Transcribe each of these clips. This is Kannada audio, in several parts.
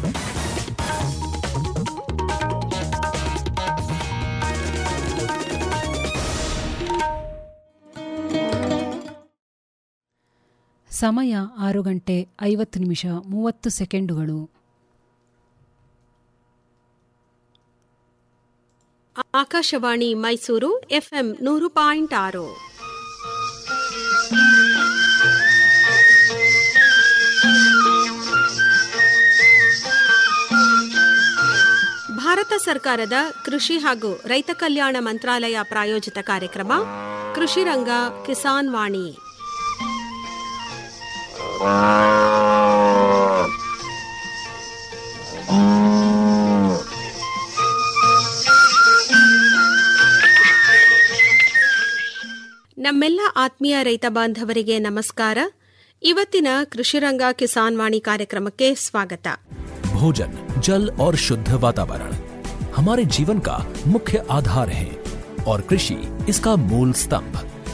ಸಮಯ ಆರು ಗಂಟೆ ಐವತ್ತು ನಿಮಿಷ ಮೂವತ್ತು ಸೆಕೆಂಡುಗಳು ಆಕಾಶವಾಣಿ ಮೈಸೂರು ಎಫ್ಎಂ ನೂರು ಪಾಯಿಂಟ್ ಆರು ಭಾರತ ಸರ್ಕಾರದ ಕೃಷಿ ಹಾಗೂ ರೈತ ಕಲ್ಯಾಣ ಮಂತ್ರಾಲಯ ಪ್ರಾಯೋಜಿತ ಕಾರ್ಯಕ್ರಮ ಕೃಷಿ ರಂಗ ಕಿಸಾನ್ ವಾಣಿ ನಮ್ಮೆಲ್ಲ ಆತ್ಮೀಯ ರೈತ ಬಾಂಧವರಿಗೆ ನಮಸ್ಕಾರ ಇವತ್ತಿನ ಕೃಷಿರಂಗ ಕಿಸಾನ್ ವಾಣಿ ಕಾರ್ಯಕ್ರಮಕ್ಕೆ ಸ್ವಾಗತ भोजन जल और शुद्ध वातावरण हमारे जीवन का मुख्य आधार है और कृषि इसका मूल स्तंभ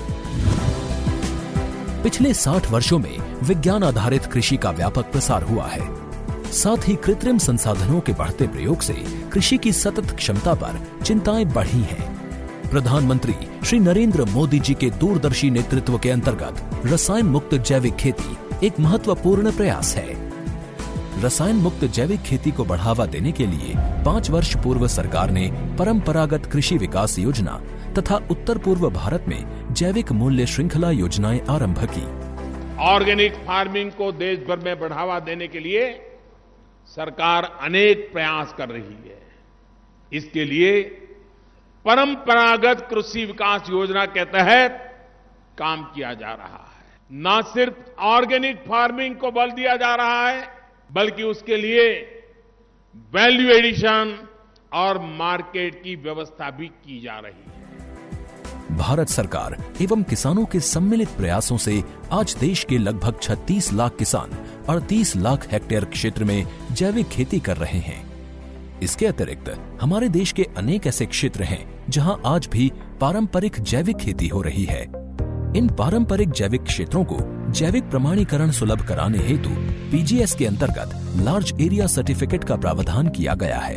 पिछले 60 वर्षों में विज्ञान आधारित कृषि का व्यापक प्रसार हुआ है साथ ही कृत्रिम संसाधनों के बढ़ते प्रयोग से कृषि की सतत क्षमता पर चिंताएं बढ़ी हैं प्रधानमंत्री श्री नरेंद्र मोदी जी के दूरदर्शी नेतृत्व के अंतर्गत रसायन मुक्त जैविक खेती एक महत्वपूर्ण प्रयास है रसायन मुक्त जैविक खेती को बढ़ावा देने के लिए पाँच वर्ष पूर्व सरकार ने परंपरागत कृषि विकास योजना तथा उत्तर पूर्व भारत में जैविक मूल्य श्रृंखला योजनाएं आरंभ की ऑर्गेनिक फार्मिंग को देश भर में बढ़ावा देने के लिए सरकार अनेक प्रयास कर रही है इसके लिए परंपरागत कृषि विकास योजना के तहत काम किया जा रहा है न सिर्फ ऑर्गेनिक फार्मिंग को बल दिया जा रहा है बल्कि उसके लिए वैल्यू एडिशन और मार्केट की व्यवस्था भी की जा रही है भारत सरकार एवं किसानों के सम्मिलित प्रयासों से आज देश के लगभग 36 लाख किसान 38 लाख हेक्टेयर क्षेत्र में जैविक खेती कर रहे हैं इसके अतिरिक्त हमारे देश के अनेक ऐसे क्षेत्र हैं जहां आज भी पारंपरिक जैविक खेती हो रही है इन पारंपरिक जैविक क्षेत्रों को जैविक प्रमाणीकरण सुलभ कराने हेतु पीजीएस के अंतर्गत लार्ज एरिया सर्टिफिकेट का प्रावधान किया गया है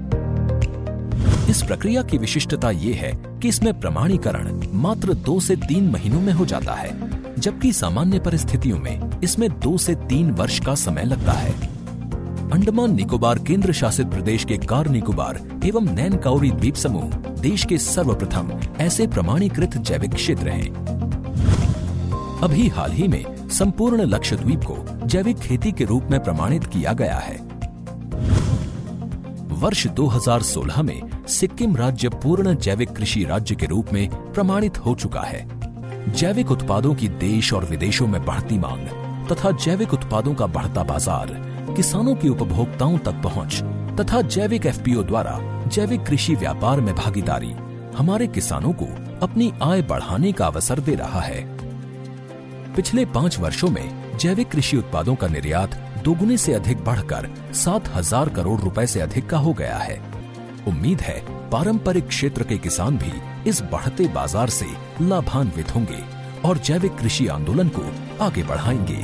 इस प्रक्रिया की विशिष्टता ये है कि इसमें प्रमाणीकरण मात्र दो से तीन महीनों में हो जाता है जबकि सामान्य परिस्थितियों में इसमें दो से तीन वर्ष का समय लगता है अंडमान निकोबार केंद्र शासित प्रदेश के कार निकोबार एवं नैन काउरी द्वीप समूह देश के सर्वप्रथम ऐसे प्रमाणीकृत जैविक क्षेत्र हैं अभी हाल ही में संपूर्ण लक्षद्वीप को जैविक खेती के रूप में प्रमाणित किया गया है वर्ष 2016 में सिक्किम राज्य पूर्ण जैविक कृषि राज्य के रूप में प्रमाणित हो चुका है जैविक उत्पादों की देश और विदेशों में बढ़ती मांग तथा जैविक उत्पादों का बढ़ता बाजार किसानों की उपभोक्ताओं तक पहुंच तथा जैविक एफपीओ द्वारा जैविक कृषि व्यापार में भागीदारी हमारे किसानों को अपनी आय बढ़ाने का अवसर दे रहा है पिछले पाँच वर्षों में जैविक कृषि उत्पादों का निर्यात दोगुने से अधिक बढ़कर सात हजार करोड़ रुपए से अधिक का हो गया है उम्मीद है पारंपरिक क्षेत्र के किसान भी इस बढ़ते बाजार से लाभान्वित होंगे और जैविक कृषि आंदोलन को आगे बढ़ाएंगे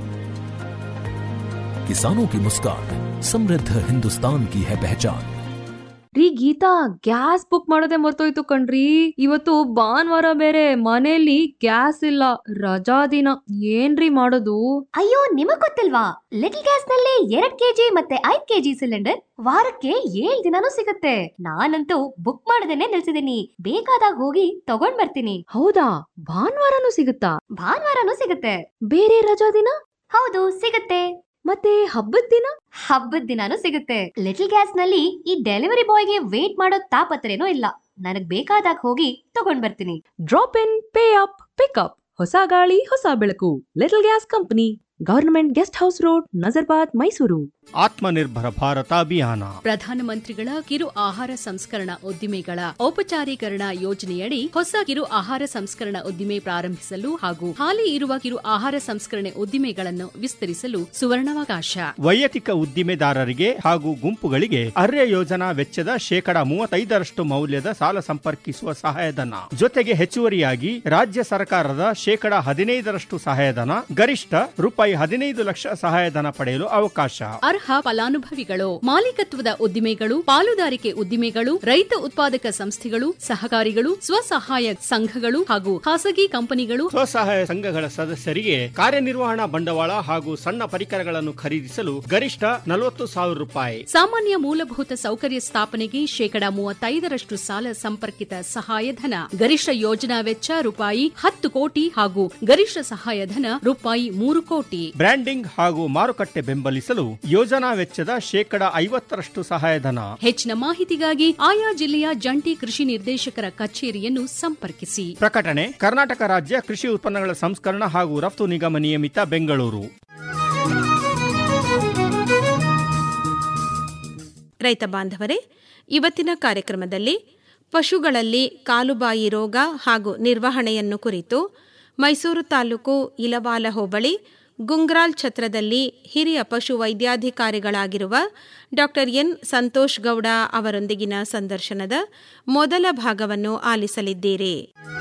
किसानों की मुस्कान समृद्ध हिंदुस्तान की है पहचान ರೀ ಗೀತಾ ಗ್ಯಾಸ್ ಬುಕ್ ಮಾಡೋದೇ ಮರ್ತೋಯ್ತು ಕಣ್ರಿ ಇವತ್ತು ಭಾನುವಾರ ಬೇರೆ ಮನೆಯಲ್ಲಿ ಗ್ಯಾಸ್ ಇಲ್ಲ ರಜಾ ದಿನ ಏನ್ರಿ ಮಾಡೋದು ಅಯ್ಯೋ ನಿಮಗ್ ಗೊತ್ತಿಲ್ವಾ ಲಿಟಲ್ ಗ್ಯಾಸ್ ನಲ್ಲಿ ಎರಡ್ ಕೆಜಿ ಮತ್ತೆ ಐದ್ ಕೆಜಿ ಸಿಲಿಂಡರ್ ವಾರಕ್ಕೆ ಏಳ್ ದಿನಾನೂ ಸಿಗುತ್ತೆ ನಾನಂತೂ ಬುಕ್ ಮಾಡದೇನೆ ನಿಲ್ಸಿದೀನಿ ಬೇಕಾದಾಗ ಹೋಗಿ ತಗೊಂಡ್ ಬರ್ತೀನಿ ಹೌದಾ ಭಾನುವಾರನೂ ಸಿಗುತ್ತಾ ಭಾನುವಾರನೂ ಸಿಗುತ್ತೆ ಬೇರೆ ರಜಾ ದಿನ ಹೌದು ಸಿಗುತ್ತೆ ಮತ್ತೆ ಹಬ್ಬದ ದಿನ ಹಬ್ಬದ ದಿನಾನೂ ಸಿಗುತ್ತೆ ಲಿಟಲ್ ಗ್ಯಾಸ್ ನಲ್ಲಿ ಈ ಡೆಲಿವರಿ ಬಾಯ್ಗೆ ವೇಟ್ ಮಾಡೋ ತಾಪತ್ರೇನೂ ಇಲ್ಲ ನನಗ್ ಬೇಕಾದಾಗ ಹೋಗಿ ತಗೊಂಡ್ ಬರ್ತೀನಿ drop in pay up pickup ಹೊಸ ಗಾಳಿ ಹೊಸ ಬೆಳಕು little gas company government guest house road Nazarbad Mysuru Atmanirbhar Bharat Abhiyan ಪ್ರಧಾನಮಂತ್ರಿಗಳ ಕಿರು ಆಹಾರ ಸಂಸ್ಕರಣಾ ಉದ್ದಿಮೆಗಳ ಔಪಚಾರೀಕರಣ ಯೋಜನೆಯಡಿ ಹೊಸ ಕಿರು ಆಹಾರ ಸಂಸ್ಕರಣಾ ಉದ್ದಿಮೆ ಪ್ರಾರಂಭಿಸಲು ಹಾಗೂ ಹಾಲಿ ಇರುವ ಕಿರು ಆಹಾರ ಸಂಸ್ಕರಣೆ ಉದ್ದಿಮೆಗಳನ್ನು ವಿಸ್ತರಿಸಲು ಸುವರ್ಣಾವಕಾಶ ವೈಯಕ್ತಿಕ ಉದ್ದಿಮೆದಾರರಿಗೆ ಹಾಗೂ ಗುಂಪುಗಳಿಗೆ ಅರ್ಯ ಯೋಜನಾ ವೆಚ್ಚದ ಶೇಕಡ ಮೂವತ್ತೈದರಷ್ಟು ಮೌಲ್ಯದ ಸಾಲ ಸಂಪರ್ಕಿಸುವ ಸಹಾಯಧನ ಜೊತೆಗೆ ಹೆಚ್ಚುವರಿಯಾಗಿ ರಾಜ್ಯ ಸರ್ಕಾರದ ಶೇಕಡ ಹದಿನೈದರಷ್ಟು ಸಹಾಯಧನ ಗರಿಷ್ಠ ರೂಪಾಯಿ ಹದಿನೈದು ಲಕ್ಷ ಸಹಾಯಧನ ಪಡೆಯಲು ಅವಕಾಶ ಅರ್ಹ ಅರ್ಹ ಫಲಾನುಭವಿಗಳು ಮಾಲೀಕತ್ವದ ಉದ್ದಿಮೆಗಳು ಪಾಲುದಾರಿಕೆ ಉದ್ದಿಮೆಗಳು ರೈತ ಉತ್ಪಾದಕ ಸಂಸ್ಥೆಗಳು ಸಹಕಾರಿಗಳು ಸ್ವಸಹಾಯ ಸಂಘಗಳು ಹಾಗೂ ಖಾಸಗಿ ಕಂಪನಿಗಳು ಸ್ವಸಹಾಯ ಸಂಘಗಳ ಸದಸ್ಯರಿಗೆ ಕಾರ್ಯನಿರ್ವಹಣಾ ಬಂಡವಾಳ ಹಾಗೂ ಸಣ್ಣ ಪರಿಕರಗಳನ್ನು ಖರೀದಿಸಲು ಗರಿಷ್ಠ ನಲವತ್ತು ಸಾವಿರ ರೂಪಾಯಿ ಸಾಮಾನ್ಯ ಮೂಲಭೂತ ಸೌಕರ್ಯ ಸ್ಥಾಪನೆಗೆ ಶೇಕಡಾ ಮೂವತ್ತೈದರಷ್ಟು ಸಾಲ ಸಂಪರ್ಕಿತ ಸಹಾಯಧನ ಗರಿಷ್ಠ ಯೋಜನಾ ವೆಚ್ಚ ರೂಪಾಯಿ ಹತ್ತು ಕೋಟಿ ಹಾಗೂ ಗರಿಷ್ಠ ಸಹಾಯಧನ ರೂಪಾಯಿ ಮೂರು ಕೋಟಿ ಬ್ರ್ಯಾಂಡಿಂಗ್ ಹಾಗೂ ಮಾರುಕಟ್ಟೆ ಬೆಂಬಲಿಸಲು ಯೋಜನಾ ವೆಚ್ಚದ ಶೇಕಡ ಐವತ್ತರಷ್ಟು ಸಹಾಯಧನ ಹೆಚ್ಚಿನ ಮಾಹಿತಿಗಾಗಿ ಆಯಾ ಜಿಲ್ಲೆಯ ಜಂಟಿ ಕೃಷಿ ನಿರ್ದೇಶಕರ ಕಚೇರಿಯನ್ನು ಸಂಪರ್ಕಿಸಿ ಪ್ರಕಟಣೆ ಕರ್ನಾಟಕ ರಾಜ್ಯ ಕೃಷಿ ಉತ್ಪನ್ನಗಳ ಸಂಸ್ಕರಣ ಹಾಗೂ ರಫ್ತು ನಿಗಮ ನಿಯಮಿತ ಬೆಂಗಳೂರು ರೈತ ಬಾಂಧವರೇ ಇವತ್ತಿನ ಕಾರ್ಯಕ್ರಮದಲ್ಲಿ ಪಶುಗಳಲ್ಲಿ ಕಾಲುಬಾಯಿ ರೋಗ ಹಾಗೂ ನಿರ್ವಹಣೆಯನ್ನು ಕುರಿತು ಮೈಸೂರು ತಾಲೂಕು ಇಲವಾಲ ಹೋಬಳಿ ಗುಂಗ್ರಾಲ್ ಛತ್ರದಲ್ಲಿ ಹಿರಿಯ ಪಶು ವೈದ್ಯಾಧಿಕಾರಿಗಳಾಗಿರುವ ಡಾಕ್ಟರ್ ಎನ್ ಸಂತೋಷ್ ಗೌಡ ಅವರೊಂದಿಗಿನ ಸಂದರ್ಶನದ ಮೊದಲ ಭಾಗವನ್ನು ಆಲಿಸಲಿದ್ದೀರಿ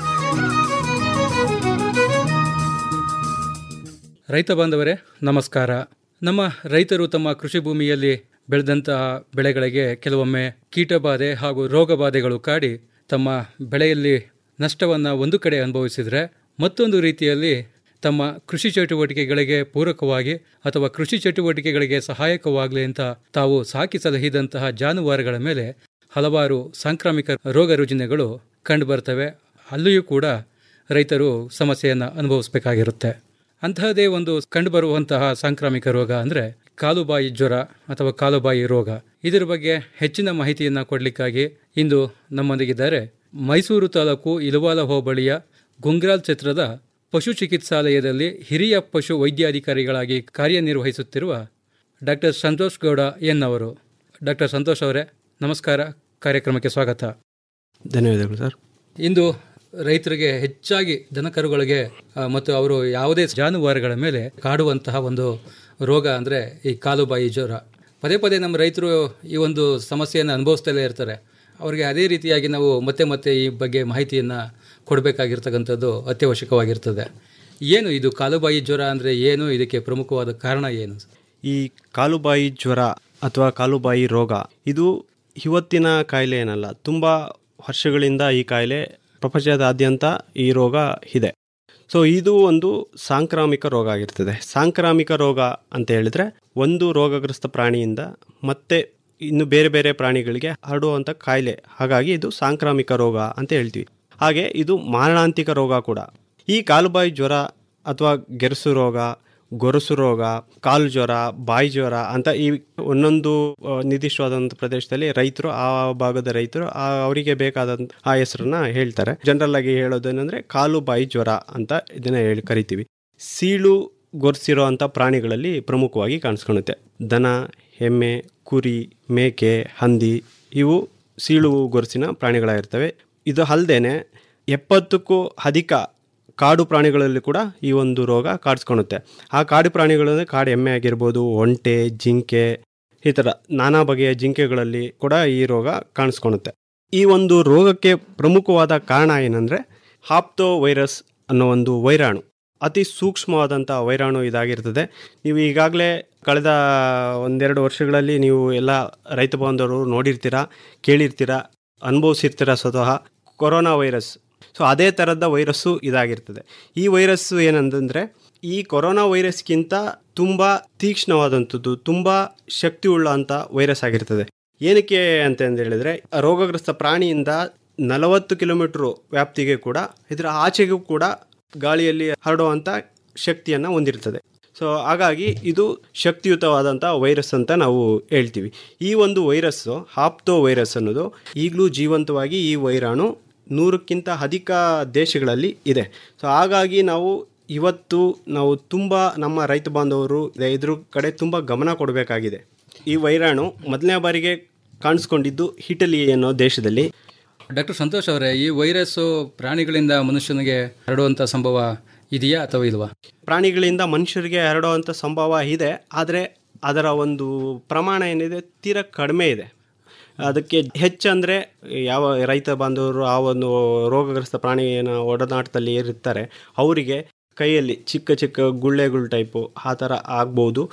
ರೈತ ಬಾಂಧವರೇ ನಮಸ್ಕಾರ ನಮ್ಮ ರೈತರು ತಮ್ಮ ಕೃಷಿ ಭೂಮಿಯಲ್ಲಿ ಬೆಳೆದಂತಹ ಬೆಳೆಗಳಿಗೆ ಕೆಲವೊಮ್ಮೆ ಕೀಟಬಾಧೆ ಹಾಗೂ ರೋಗ ಬಾಧೆಗಳು ಕಾಡಿ ತಮ್ಮ ಬೆಳೆಯಲ್ಲಿ ನಷ್ಟವನ್ನು ಒಂದು ಕಡೆ ಅನುಭವಿಸಿದರೆ ಮತ್ತೊಂದು ರೀತಿಯಲ್ಲಿ ತಮ್ಮ ಕೃಷಿ ಚಟುವಟಿಕೆಗಳಿಗೆ ಪೂರಕವಾಗಿ ಅಥವಾ ಕೃಷಿ ಚಟುವಟಿಕೆಗಳಿಗೆ ಸಹಾಯಕವಾಗಲಿ ಅಂತ ತಾವು ಸಾಕಿ ಸಲಹಿದಂತಹ ಜಾನುವಾರುಗಳ ಮೇಲೆ ಹಲವಾರು ಸಾಂಕ್ರಾಮಿಕ ರೋಗ ರುಜಿನಗಳು ಕಂಡುಬರ್ತವೆ ಅಲ್ಲಿಯೂ ಕೂಡ ರೈತರು ಸಮಸ್ಯೆಯನ್ನು ಅನುಭವಿಸಬೇಕಾಗಿರುತ್ತೆ ಅಂತಹದೇ ಒಂದು ಕಂಡುಬರುವಂತಹ ಸಾಂಕ್ರಾಮಿಕ ರೋಗ ಅಂದರೆ ಕಾಲುಬಾಯಿ ಜ್ವರ ಅಥವಾ ಕಾಲುಬಾಯಿ ರೋಗ ಇದರ ಬಗ್ಗೆ ಹೆಚ್ಚಿನ ಮಾಹಿತಿಯನ್ನು ಕೊಡಲಿಕ್ಕಾಗಿ ಇಂದು ನಮ್ಮೊಂದಿಗಿದ್ದಾರೆ ಮೈಸೂರು ತಾಲೂಕು ಇಲವಾಲ ಹೋಬಳಿಯ ಗುಂಗ್ರಾಲ್ ಕ್ಷೇತ್ರದ ಪಶು ಚಿಕಿತ್ಸಾಲಯದಲ್ಲಿ ಹಿರಿಯ ಪಶು ವೈದ್ಯಾಧಿಕಾರಿಗಳಾಗಿ ಕಾರ್ಯನಿರ್ವಹಿಸುತ್ತಿರುವ ಡಾಕ್ಟರ್ ಸಂತೋಷ್ ಗೌಡ ಎನ್ ಅವರು ಡಾಕ್ಟರ್ ಸಂತೋಷ್ ಅವರೇ ನಮಸ್ಕಾರ ಕಾರ್ಯಕ್ರಮಕ್ಕೆ ಸ್ವಾಗತ ಧನ್ಯವಾದಗಳು ಸರ್ ಇಂದು ರೈತರಿಗೆ ಹೆಚ್ಚಾಗಿ ದನಕರುಗಳಿಗೆ ಆ, ಮತ್ತು ಅವರು ಯಾವುದೇ ಜಾನುವಾರುಗಳ ಮೇಲೆ ಕಾಡುವಂತಹ ಒಂದು ರೋಗ ಅಂದರೆ ಈ ಕಾಲುಬಾಯಿ ಜ್ವರ ಪದೇ ಪದೇ ನಮ್ಮ ರೈತರು ಈ ಒಂದು ಸಮಸ್ಯೆಯನ್ನು ಅನುಭವಿಸ್ತಲೇ ಇರ್ತಾರೆ ಅವರಿಗೆ ಅದೇ ರೀತಿಯಾಗಿ ನಾವು ಮತ್ತೆ ಮತ್ತೆ ಈ ಬಗ್ಗೆ ಮಾಹಿತಿಯನ್ನು ಕೊಡಬೇಕಾಗಿರ್ತಕ್ಕಂಥದ್ದು ಅತ್ಯವಶ್ಯಕವಾಗಿರ್ತದೆ ಏನು ಇದು ಕಾಲುಬಾಯಿ ಜ್ವರ ಅಂದರೆ ಏನು ಇದಕ್ಕೆ ಪ್ರಮುಖವಾದ ಕಾರಣ ಏನು ಈ ಕಾಲುಬಾಯಿ ಜ್ವರ ಅಥವಾ ಕಾಲುಬಾಯಿ ರೋಗ ಇದು ಇವತ್ತಿನ ಕಾಯಿಲೆ ಏನಲ್ಲ ತುಂಬ ವರ್ಷಗಳಿಂದ ಈ ಕಾಯಿಲೆ ಪ್ರಪಂಚದಾದ್ಯಂತ ಈ ರೋಗ ಇದೆ ಸೊ ಇದು ಒಂದು ಸಾಂಕ್ರಾಮಿಕ ರೋಗ ಆಗಿರ್ತದೆ ಸಾಂಕ್ರಾಮಿಕ ರೋಗ ಅಂತ ಹೇಳಿದ್ರೆ ಒಂದು ರೋಗಗ್ರಸ್ತ ಪ್ರಾಣಿಯಿಂದ ಮತ್ತೆ ಇನ್ನು ಬೇರೆ ಬೇರೆ ಪ್ರಾಣಿಗಳಿಗೆ ಹರಡುವಂಥ ಕಾಯಿಲೆ ಹಾಗಾಗಿ ಇದು ಸಾಂಕ್ರಾಮಿಕ ರೋಗ ಅಂತ ಹೇಳ್ತೀವಿ ಹಾಗೆ ಇದು ಮಾರಣಾಂತಿಕ ರೋಗ ಕೂಡ ಈ ಕಾಲುಬಾಯಿ ಜ್ವರ ಅಥವಾ ಗೆರಸು ರೋಗ ಗೊರಸು ರೋಗ ಕಾಲು ಜ್ವರ ಬಾಯಿ ಜ್ವರ ಅಂತ ಈ ಒಂದೊಂದು ಆ, ನಿರ್ದಿಷ್ಟವಾದಂಥ ಪ್ರದೇಶದಲ್ಲಿ ರೈತರು ಆ ಭಾಗದ ರೈತರು ಆ ಅವರಿಗೆ ಬೇಕಾದಂಥ ಆ ಹೆಸರನ್ನ ಹೇಳ್ತಾರೆ ಜನರಲ್ ಆಗಿ ಹೇಳೋದೇನೆಂದ್ರೆ ಕಾಲು ಬಾಯಿ ಜ್ವರ ಅಂತ ಇದನ್ನ ಹೇಳಿ ಕರಿತೀವಿ ಸೀಳು ಗೊರ್ಸಿರೋ ಅಂಥ ಪ್ರಾಣಿಗಳಲ್ಲಿ ಪ್ರಮುಖವಾಗಿ ಕಾಣಿಸ್ಕೊಳ್ಳುತ್ತೆ ದನ ಎಮ್ಮೆ ಕುರಿ ಮೇಕೆ ಹಂದಿ ಇವು ಸೀಳು ಗೊರಸಿನ ಪ್ರಾಣಿಗಳಾಗಿರ್ತವೆ ಇದು ಅಲ್ಲದೇನೆ ಎಪ್ಪತ್ತಕ್ಕೂ ಅಧಿಕ ಕಾಡು ಪ್ರಾಣಿಗಳಲ್ಲಿ ಕೂಡ ಈ ಒಂದು ರೋಗ ಕಾಡಿಸ್ಕೊಳುತ್ತೆ ಆ ಕಾಡು ಪ್ರಾಣಿಗಳಲ್ಲಿ ಕಾಡು ಎಮ್ಮೆ ಆಗಿರ್ಬೋದು ಒಂಟೆ ಜಿಂಕೆ ಈ ಥರ ನಾನಾ ಬಗೆಯ ಜಿಂಕೆಗಳಲ್ಲಿ ಕೂಡ ಈ ರೋಗ ಕಾಣಿಸ್ಕೊಳುತ್ತೆ ಈ ಒಂದು ರೋಗಕ್ಕೆ ಪ್ರಮುಖವಾದ ಕಾರಣ ಏನಂದರೆ ಹಾಪ್ತೋ ವೈರಸ್ ಅನ್ನೋ ಒಂದು ವೈರಾಣು ಅತಿ ಸೂಕ್ಷ್ಮವಾದಂಥ ವೈರಾಣು ಇದಾಗಿರ್ತದೆ ನೀವು ಈಗಾಗಲೇ ಕಳೆದ ಒಂದೆರಡು ವರ್ಷಗಳಲ್ಲಿ ನೀವು ಎಲ್ಲ ರೈತ ಬಾಂಧವರು ನೋಡಿರ್ತೀರ ಕೇಳಿರ್ತೀರ ಅನುಭವಿಸಿರ್ತೀರ ಸ್ವತಃ ಕೊರೋನಾ ವೈರಸ್ ಸೊ ಅದೇ ಥರದ ವೈರಸ್ಸು ಇದಾಗಿರ್ತದೆ ಈ ವೈರಸ್ಸು ಏನಂತಂದರೆ ಈ ಕೊರೋನಾ ವೈರಸ್ಗಿಂತ ತುಂಬ ತೀಕ್ಷ್ಣವಾದಂಥದ್ದು ತುಂಬ ಶಕ್ತಿ ಉಳ್ಳಂಥ ವೈರಸ್ ಆಗಿರ್ತದೆ ಏನಕ್ಕೆ ಅಂತ ಹೇಳಿದ್ರೆ ರೋಗಗ್ರಸ್ತ ಪ್ರಾಣಿಯಿಂದ ನಲವತ್ತು ಕಿಲೋಮೀಟ್ರು ವ್ಯಾಪ್ತಿಗೆ ಕೂಡ ಇದರ ಆಚೆಗೂ ಕೂಡ ಗಾಳಿಯಲ್ಲಿ ಹರಡುವಂಥ ಶಕ್ತಿಯನ್ನು ಹೊಂದಿರ್ತದೆ ಸೊ ಹಾಗಾಗಿ ಇದು ಶಕ್ತಿಯುತವಾದಂಥ ವೈರಸ್ ಅಂತ ನಾವು ಹೇಳ್ತೀವಿ ಈ ಒಂದು ವೈರಸ್ಸು ಹಾಪ್ತೋ ವೈರಸ್ ಅನ್ನೋದು ಈಗಲೂ ಜೀವಂತವಾಗಿ ಈ ವೈರಾಣು ನೂರಕ್ಕಿಂತ ಅಧಿಕ ದೇಶಗಳಲ್ಲಿ ಇದೆ ಸೊ ಹಾಗಾಗಿ ನಾವು ಇವತ್ತು ನಾವು ತುಂಬ ನಮ್ಮ ರೈತ ಬಾಂಧವರು ಇದ್ರ ಕಡೆ ತುಂಬ ಗಮನ ಕೊಡಬೇಕಾಗಿದೆ ಈ ವೈರಾಣು ಮೊದಲನೇ ಬಾರಿಗೆ ಕಾಣಿಸ್ಕೊಂಡಿದ್ದು ಇಟಲಿ ಅನ್ನೋ ದೇಶದಲ್ಲಿ ಡಾಕ್ಟರ್ ಸಂತೋಷ್ ಅವರೇ ಈ ವೈರಸ್ಸು ಪ್ರಾಣಿಗಳಿಂದ ಮನುಷ್ಯನಿಗೆ ಹರಡುವಂಥ ಸಂಭವ ಇದೆಯಾ ಅಥವಾ ಇಲ್ವಾ ಪ್ರಾಣಿಗಳಿಂದ ಮನುಷ್ಯರಿಗೆ ಹರಡುವಂಥ ಸಂಭವ ಇದೆ ಆದರೆ ಅದರ ಒಂದು ಪ್ರಮಾಣ ಏನಿದೆ ತೀರಾ ಕಡಿಮೆ ಇದೆ ಅದಕ್ಕೆ ಹೆಚ್ಚಂದರೆ ಯಾವ ರೈತ ಬಾಂಧವರು ಆ ಒಂದು ರೋಗಗ್ರಸ್ತ ಪ್ರಾಣಿಯ ಒಡನಾಟದಲ್ಲಿ ಇರ್ತಾರೆ ಅವರಿಗೆ ಕೈಯಲ್ಲಿ ಚಿಕ್ಕ ಚಿಕ್ಕ ಗುಳ್ಳೆಗಳು ಟೈಪು ಆ ಥರ ಆಗ್ಬೋದು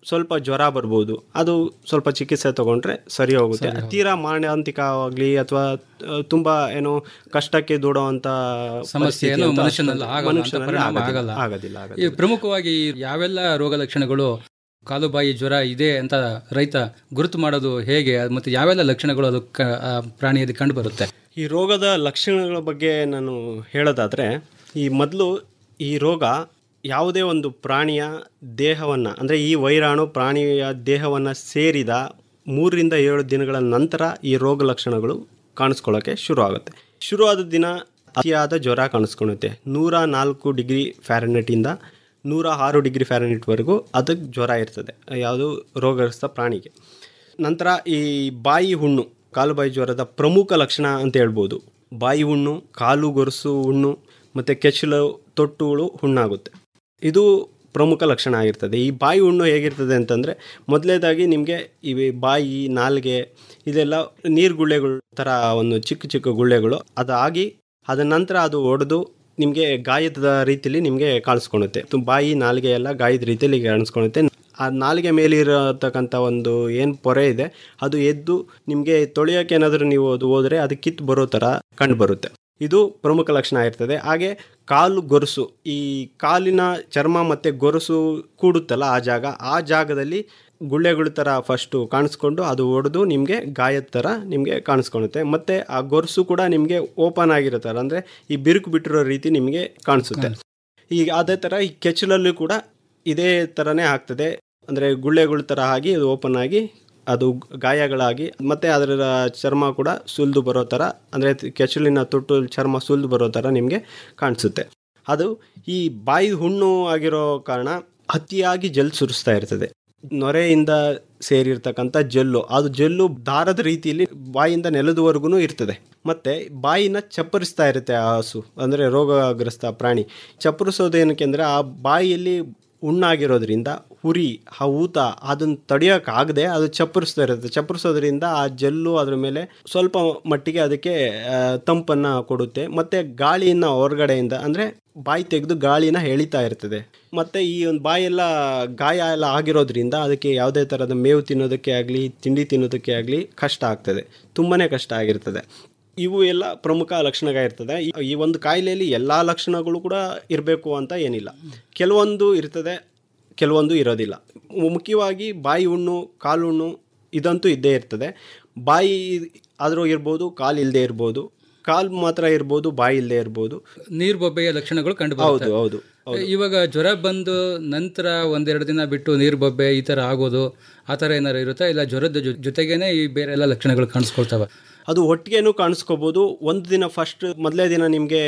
ಸ್ವಲ್ಪ ಜ್ವರ ಬರ್ಬೋದು ಅದು ಸ್ವಲ್ಪ ಚಿಕಿತ್ಸೆ ತಗೊಂಡ್ರೆ ಸರಿ ಹೋಗುತ್ತೆ ತೀರಾ ಮಾರಣಾಂತಿಕವಾಗಲಿ ಅಥವಾ ತುಂಬ ಏನು ಕಷ್ಟಕ್ಕೆ ದೂಡುವಂಥ ಸಮಸ್ಯೆ ಏನು ಮನುಷ್ಯನಲ್ಲಿ ಆಗಲ್ಲ ಅಂತ ಮನುಷ್ಯನಲ್ಲಿ ಪರಿಣಾಮ ಆಗೋದಿಲ್ಲ ಆಗಲ್ಲ ಆಗೋದಿಲ್ಲ ಈ ಆಗೋದಿಲ್ಲ ಪ್ರಮುಖವಾಗಿ ಯಾವೆಲ್ಲ ರೋಗ ಲಕ್ಷಣಗಳು ಕಾಲುಬಾಯಿ ಜ್ವರ ಇದೆ ಅಂತ ರೈತ ಗುರುತು ಮಾಡೋದು ಹೇಗೆ ಮತ್ತೆ ಯಾವೆಲ್ಲ ಲಕ್ಷಣಗಳು ಅದು ಕ- ಆ ಪ್ರಾಣಿಯಲ್ಲಿ ಕಂಡು ಬರುತ್ತೆ ಈ ರೋಗದ ಲಕ್ಷಣಗಳ ಬಗ್ಗೆ ನಾನು ಹೇಳೋದಾದರೆ ಈ ಮೊದಲು ಈ ರೋಗ ಯಾವುದೇ ಒಂದು ಪ್ರಾಣಿಯ ದೇಹವನ್ನು ಅಂದರೆ ಈ ವೈರಾಣು ಪ್ರಾಣಿಯ ದೇಹವನ್ನು ಸೇರಿದ ಮೂರರಿಂದ ಏಳು ದಿನಗಳ ನಂತರ ಈ ರೋಗ ಲಕ್ಷಣಗಳು ಕಾಣಿಸ್ಕೊಳ್ಳೋಕ್ಕೆ ಶುರು ಆಗುತ್ತೆ ಶುರುವಾದ ದಿನ ಅತಿಯಾದ ಜ್ವರ ಕಾಣಿಸ್ಕೊಳ್ಳುತ್ತೆ ನೂರ ನಾಲ್ಕು ಡಿಗ್ರಿ ಫ್ಯಾರನೆಟಿಂದ ನೂರ ಆರು ಡಿಗ್ರಿ ಫ್ಯಾರನೆಟ್ವರೆಗೂ ಅದಕ್ಕೆ ಜ್ವರ ಇರ್ತದೆ ಯಾವುದು ರೋಗಗ್ರಸ್ತ ಪ್ರಾಣಿಗೆ ನಂತರ ಈ ಬಾಯಿ ಹುಣ್ಣು ಕಾಲುಬಾಯಿ ಜ್ವರದ ಪ್ರಮುಖ ಲಕ್ಷಣ ಅಂತ ಹೇಳ್ಬೋದು ಬಾಯಿ ಹುಣ್ಣು ಕಾಲು ಗೊರಸು ಹುಣ್ಣು ಮತ್ತು ಕೆಚ್ಚಲು ತೊಟ್ಟುಗಳು ಹುಣ್ಣಾಗುತ್ತೆ ಇದು ಪ್ರಮುಖ ಲಕ್ಷಣ ಆಗಿರ್ತದೆ ಈ ಬಾಯಿ ಹುಣ್ಣು ಹೇಗಿರ್ತದೆ ಅಂತಂದರೆ ಮೊದಲೇದಾಗಿ ನಿಮಗೆ ಇವೆ ಬಾಯಿ ನಾಲಿಗೆ ಇದೆಲ್ಲ ನೀರು ಗುಳ್ಳೆಗಳು ಥರ ಒಂದು ಚಿಕ್ಕ ಚಿಕ್ಕ ಗುಳ್ಳೆಗಳು ಅದಾಗಿ ಅದ ನಂತರ ಅದು ಒಡೆದು ನಿಮಗೆ ಗಾಯದ ರೀತಿಯಲ್ಲಿ ನಿಮಗೆ ಕಾಣಿಸ್ಕೊಳುತ್ತೆ ತು- ಬಾಯಿ ನಾಲಿಗೆ ಎಲ್ಲ ಗಾಯದ ರೀತಿಯಲ್ಲಿ ಕಾಣಿಸ್ಕೊಳುತ್ತೆ ಆ ನಾಲಿಗೆ ಮೇಲೆ ಇರತಕ್ಕಂಥ ಒಂದು ಏನು ಪೊರೆ ಇದೆ ಅದು ಎದ್ದು ನಿಮಗೆ ತೊಳೆಯೋಕೆ ಏನಾದರೂ ನೀವು ಅದು ಹೋದರೆ ಅದು ಕಿತ್ತು ಬರೋ ಥರ ಕಂಡು ಬರುತ್ತೆ ಇದು ಪ್ರಮುಖ ಲಕ್ಷಣ ಇರ್ತದೆ ಹಾಗೆ ಕಾಲು ಗೊರಸು ಈ ಕಾಲಿನ ಚರ್ಮ ಮತ್ತು ಗೊರಸು ಕೂಡುತ್ತಲ್ಲ ಆ ಜಾಗ ಆ ಜಾಗದಲ್ಲಿ ಗುಳ್ಳೆಗಳ ಥರ ಫಸ್ಟು ಕಾಣಿಸ್ಕೊಂಡು ಅದು ಒಡೆದು ನಿಮಗೆ ಗಾಯದ ಥರ ನಿಮಗೆ ಕಾಣಿಸ್ಕೊಳುತ್ತೆ ಮತ್ತು ಆ ಗೊರಸು ಕೂಡ ನಿಮಗೆ ಓಪನ್ ಆಗಿರೋ ಥರ ಅಂದರೆ ಈ ಬಿರುಕು ಬಿಟ್ಟಿರೋ ರೀತಿ ನಿಮಗೆ ಕಾಣಿಸುತ್ತೆ ಈಗ ಅದೇ ಥರ ಈ ಕೆಚ್ಚಲಲ್ಲೂ ಕೂಡ ಇದೇ ಥರನೇ ಆಗ್ತದೆ ಅಂದರೆ ಗುಳ್ಳೆಗಳ ಥರ ಆಗಿ ಅದು ಓಪನ್ ಆಗಿ ಅದು ಗಾಯಗಳಾಗಿ ಮತ್ತು ಅದರ ಚರ್ಮ ಕೂಡ ಸುಲಿದು ಬರೋ ಥರ ಅಂದರೆ ಕೆಚ್ಚಲಿನ ತೊಟ್ಟು ಚರ್ಮ ಸುಲಿದು ಬರೋ ಥರ ನಿಮಗೆ ಕಾಣಿಸುತ್ತೆ ಅದು ಈ ಬಾಯಿ ಹುಣ್ಣು ಆಗಿರೋ ಕಾರಣ ಅತಿಯಾಗಿ ಜಲ್ ಸುರಿಸ್ತಾ ಇರ್ತದೆ ನೊರೆಯಿಂದ ಸೇರಿರ್ತಕ್ಕಂಥ ಜಲ್ಲು ಅದು ಜಲ್ಲು ದಾರದ ರೀತಿಯಲ್ಲಿ ಬಾಯಿಂದ ನೆಲದವರೆಗೂ ಇರ್ತದೆ ಮತ್ತು ಬಾಯಿನ ಚಪ್ಪರಿಸ್ತಾ ಇರುತ್ತೆ ಆ ಹಸು ಅಂದರೆ ರೋಗಗ್ರಸ್ತ ಪ್ರಾಣಿ ಚಪ್ಪರಿಸೋದು ಏನಕ್ಕೆ ಅಂದರೆ ಆ ಬಾಯಿಯಲ್ಲಿ ಹುಣ್ಣಾಗಿರೋದ್ರಿಂದ ಹುರಿ ಆ ಊತ ಅದನ್ನು ತಡೆಯೋಕ್ಕಾಗದೆ ಅದು ಚಪ್ಪರಿಸ್ತಾ ಇರುತ್ತೆ ಚಪ್ಪರಿಸೋದ್ರಿಂದ ಆ ಜಲ್ಲು ಅದ್ರ ಮೇಲೆ ಸ್ವಲ್ಪ ಮಟ್ಟಿಗೆ ಅದಕ್ಕೆ ಆ, ತಂಪನ್ನು ಕೊಡುತ್ತೆ ಮತ್ತು ಗಾಳಿಯನ್ನು ಹೊರಗಡೆಯಿಂದ ಅಂದರೆ ಬಾಯಿ ತೆಗೆದು ಗಾಳಿನ ಎಳಿತಾ ಇರ್ತದೆ ಮತ್ತು ಈ ಒಂದು ಬಾಯೆಲ್ಲ ಗಾಯ ಎಲ್ಲ ಆಗಿರೋದ್ರಿಂದ ಅದಕ್ಕೆ ಯಾವುದೇ ಥರದ ಮೇವು ತಿನ್ನೋದಕ್ಕೆ ಆಗಲಿ ತಿಂಡಿ ತಿನ್ನೋದಕ್ಕೆ ಆಗಲಿ ಕಷ್ಟ ಆಗ್ತದೆ ತುಂಬಾ ಕಷ್ಟ ಆಗಿರ್ತದೆ ಇವು ಎಲ್ಲ ಪ್ರಮುಖ ಲಕ್ಷಣಗಳಿರ್ತದೆ ಈ- ಈ ಒಂದು ಕಾಯಿಲೆಯಲ್ಲಿ ಎಲ್ಲ ಲಕ್ಷಣಗಳು ಕೂಡ ಇರಬೇಕು ಅಂತ ಏನಿಲ್ಲ ಕೆಲವೊಂದು ಇರ್ತದೆ ಕೆಲವೊಂದು ಇರೋದಿಲ್ಲ ಮು- ಮುಖ್ಯವಾಗಿ ಬಾಯಿ ಹುಣ್ಣು ಕಾಲು ಹುಣ್ಣು ಇದಂತೂ ಇದ್ದೇ ಇರ್ತದೆ ಬಾಯಿ ಆದರೂ ಇರ್ಬೋದು ಕಾಲು ಇಲ್ಲದೆ ಇರ್ಬೋದು ಕಾಲು ಮಾತ್ರ ಇರ್ಬೋದು ಬಾಯಿ ಇಲ್ಲದೆ ಇರ್ಬೋದು ನೀರು ಬೊಬ್ಬೆಯ ಲಕ್ಷಣಗಳು ಕಂಡು ಹೌದು ಹೌದು ಇವಾಗ ಜ್ವರ ಬಂದು ನಂತರ ಒಂದೆರಡು ದಿನ ಬಿಟ್ಟು ನೀರು ಬೊಬ್ಬೆ ಈ ಥರ ಆಗೋದು ಆ ಥರ ಏನಾರು ಇರುತ್ತಾ ಇಲ್ಲ ಜ್ವರದ ಜೊ- ಜೊತೆಗೇನೆ ಈ ಬೇರೆ ಎಲ್ಲ ಲಕ್ಷಣಗಳು ಕಾಣಿಸ್ಕೊಳ್ತಾವ ಅದು ಒಟ್ಟಿಗೆನೂ ಕಾಣಿಸ್ಕೋಬೋದು ಒಂದು ದಿನ ಫಸ್ಟ್ ಮೊದಲೇ ದಿನ ನಿಮಗೆ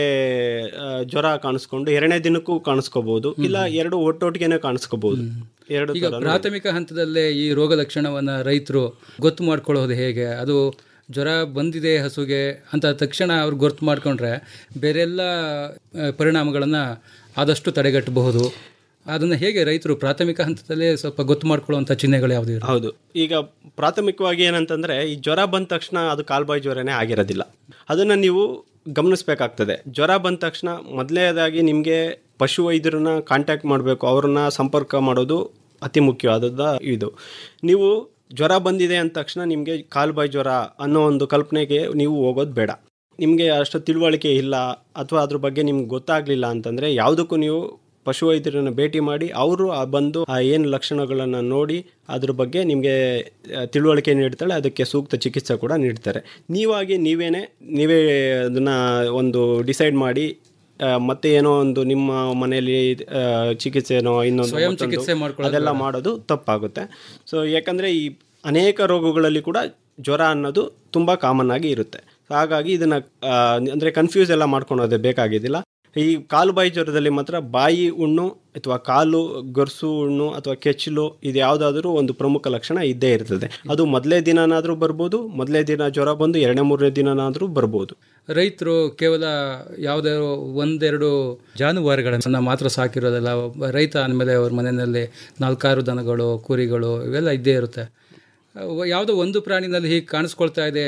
ಜ್ವರ ಕಾಣಿಸ್ಕೊಂಡು ಎರಡನೇ ದಿನಕ್ಕೂ ಕಾಣಿಸ್ಕೋಬೋದು ಇಲ್ಲ ಎರಡು ಒಟ್ಟೊಟ್ಟಿಗೆನೇ ಕಾಣಿಸ್ಕೋಬೋದು ಎರಡು ಈಗ ಥರನೂ ಪ್ರಾಥಮಿಕ ಹಂತದಲ್ಲೇ ಈ ರೋಗ ಲಕ್ಷಣವನ್ನು ರೈತರು ಗೊತ್ತು ಮಾಡ್ಕೊಳ್ಳೋದು ಹೇಗೆ ಅದು ಜ್ವರ ಬಂದಿದೆ ಹಸುಗೆ ಅಂತ ತಕ್ಷಣ ಅವ್ರು ಗೊತ್ತು ಮಾಡ್ಕೊಂಡ್ರೆ ಬೇರೆಲ್ಲ ಪರಿಣಾಮಗಳನ್ನು ಆದಷ್ಟು ತಡೆಗಟ್ಟಬಹುದು ಅದನ್ನು ಹೇಗೆ ರೈತರು ಪ್ರಾಥಮಿಕ ಹಂತದಲ್ಲೇ ಸ್ವಲ್ಪ ಗೊತ್ತು ಮಾಡ್ಕೊಳ್ಳುವಂಥ ಚಿಹ್ನೆಗಳು ಯಾವುದು ಇರುತ್ತೆ? ಹೌದು ಈಗ ಪ್ರಾಥಮಿಕವಾಗಿ ಏನಂತಂದ್ರೆ ಈ ಜ್ವರ ಬಂದ ತಕ್ಷಣ ಅದು ಕಾಲ್ಬಾಯಿ ಜ್ವರನೇ ಆಗಿರೋದಿಲ್ಲ ಅದನ್ನು ನೀವು ಗಮನಿಸಬೇಕಾಗ್ತದೆ ಜ್ವರ ಬಂದ ತಕ್ಷಣ ಮೊದಲನೇದಾಗಿ ನಿಮಗೆ ಪಶು ವೈದ್ಯರನ್ನ ಕಾಂಟ್ಯಾಕ್ಟ್ ಮಾಡಬೇಕು ಅವ್ರನ್ನ ಸಂಪರ್ಕ ಮಾಡೋದು ಅತಿ ಮುಖ್ಯವಾದದ್ದು ಇದು ನೀವು ಜ್ವರ ಬಂದಿದೆ ಅಂದ ತಕ್ಷಣ ನಿಮಗೆ ಕಾಲ್ಬಾಯಿ ಜ್ವರ ಅನ್ನೋ ಒಂದು ಕಲ್ಪನೆಗೆ ನೀವು ಹೋಗೋದು ಬೇಡ ನಿಮಗೆ ಅಷ್ಟು ತಿಳುವಳಿಕೆ ಇಲ್ಲ ಅಥವಾ ಅದ್ರ ಬಗ್ಗೆ ನಿಮ್ಗೆ ಗೊತ್ತಾಗಲಿಲ್ಲ ಅಂತಂದರೆ ಯಾವುದಕ್ಕೂ ನೀವು ಪಶುವೈದ್ಯರನ್ನು ಭೇಟಿ ಮಾಡಿ ಅವರು ಬಂದು ಆ ಏನು ಲಕ್ಷಣಗಳನ್ನು ನೋಡಿ ಅದ್ರ ಬಗ್ಗೆ ನಿಮಗೆ ತಿಳುವಳಿಕೆ ನೀಡ್ತಾಳೆ ಅದಕ್ಕೆ ಸೂಕ್ತ ಚಿಕಿತ್ಸೆ ಕೂಡ ನೀಡ್ತಾರೆ ನೀವಾಗಿ ನೀವೇನೇ ನೀವೇ ಅದನ್ನು ಒಂದು ಡಿಸೈಡ್ ಮಾಡಿ ಆ, ಮತ್ತೆ ಏನೋ ಒಂದು ನಿಮ್ಮ ಮನೆಯಲ್ಲಿ ಆ, ಚಿಕಿತ್ಸೆನೋ ಇನ್ನೊಂದು ಸ್ವಯಂ ಮತ್ತೊಂದು ಚಿಕಿತ್ಸೆ ಮಾಡ್ಕೊಳ್ಳೋದು ಅದೆಲ್ಲ ಬೇಡ. ಮಾಡೋದು ತಪ್ಪಾಗುತ್ತೆ ಸೊ ಯಾಕಂದರೆ ಈ ಅನೇಕ ರೋಗಗಳಲ್ಲಿ ಕೂಡ ಜ್ವರ ಅನ್ನೋದು ತುಂಬ ಕಾಮನ್ ಆಗಿ ಇರುತ್ತೆ ಹಾಗಾಗಿ ಇದನ್ನು ಅಂದರೆ ಕನ್ಫ್ಯೂಸ್ ಎಲ್ಲ ಮಾಡ್ಕೊಳೋದೇ ಬೇಕಾಗಿದ್ದಿಲ್ಲ ಈ ಕಾಲು ಬಾಯಿ ಜ್ವರದಲ್ಲಿ ಮಾತ್ರ ಬಾಯಿ ಹುಣ್ಣು ಅಥವಾ ಕಾಲು ಗೊರ್ಸು ಹುಣ್ಣು ಅಥವಾ ಕೆಚ್ಚಲು ಇದು ಯಾವುದಾದ್ರೂ ಒಂದು ಪ್ರಮುಖ ಲಕ್ಷಣ ಇದ್ದೇ ಇರ್ತದೆ ಅದು ಮೊದಲೇ ದಿನನಾದರೂ ಬರ್ಬೋದು ಮೊದಲೇ ದಿನ ಜ್ವರ ಬಂದು ಎರಡನೇ ಮೂರನೇ ದಿನನಾದರೂ ಬರ್ಬೋದು ರೈತರು ಕೇವಲ ಯಾವುದೇ ಒಂದೆರಡು ಜಾನುವಾರುಗಳನ್ನು ಮಾತ್ರ ಸಾಕಿರೋದಲ್ಲ ಒಬ್ಬ ರೈತ ಅಂದಮೇಲೆ ಅವ್ರ ಮನೆಯಲ್ಲಿ ನಾಲ್ಕಾರು ದನಗಳು ಕುರಿಗಳು ಇವೆಲ್ಲ ಇದ್ದೇ ಇರುತ್ತೆ ಅವು ಯಾವುದೋ ಒಂದು ಪ್ರಾಣಿನಲ್ಲಿ ಹೀಗೆ ಕಾಣಿಸ್ಕೊಳ್ತಾ ಇದೆ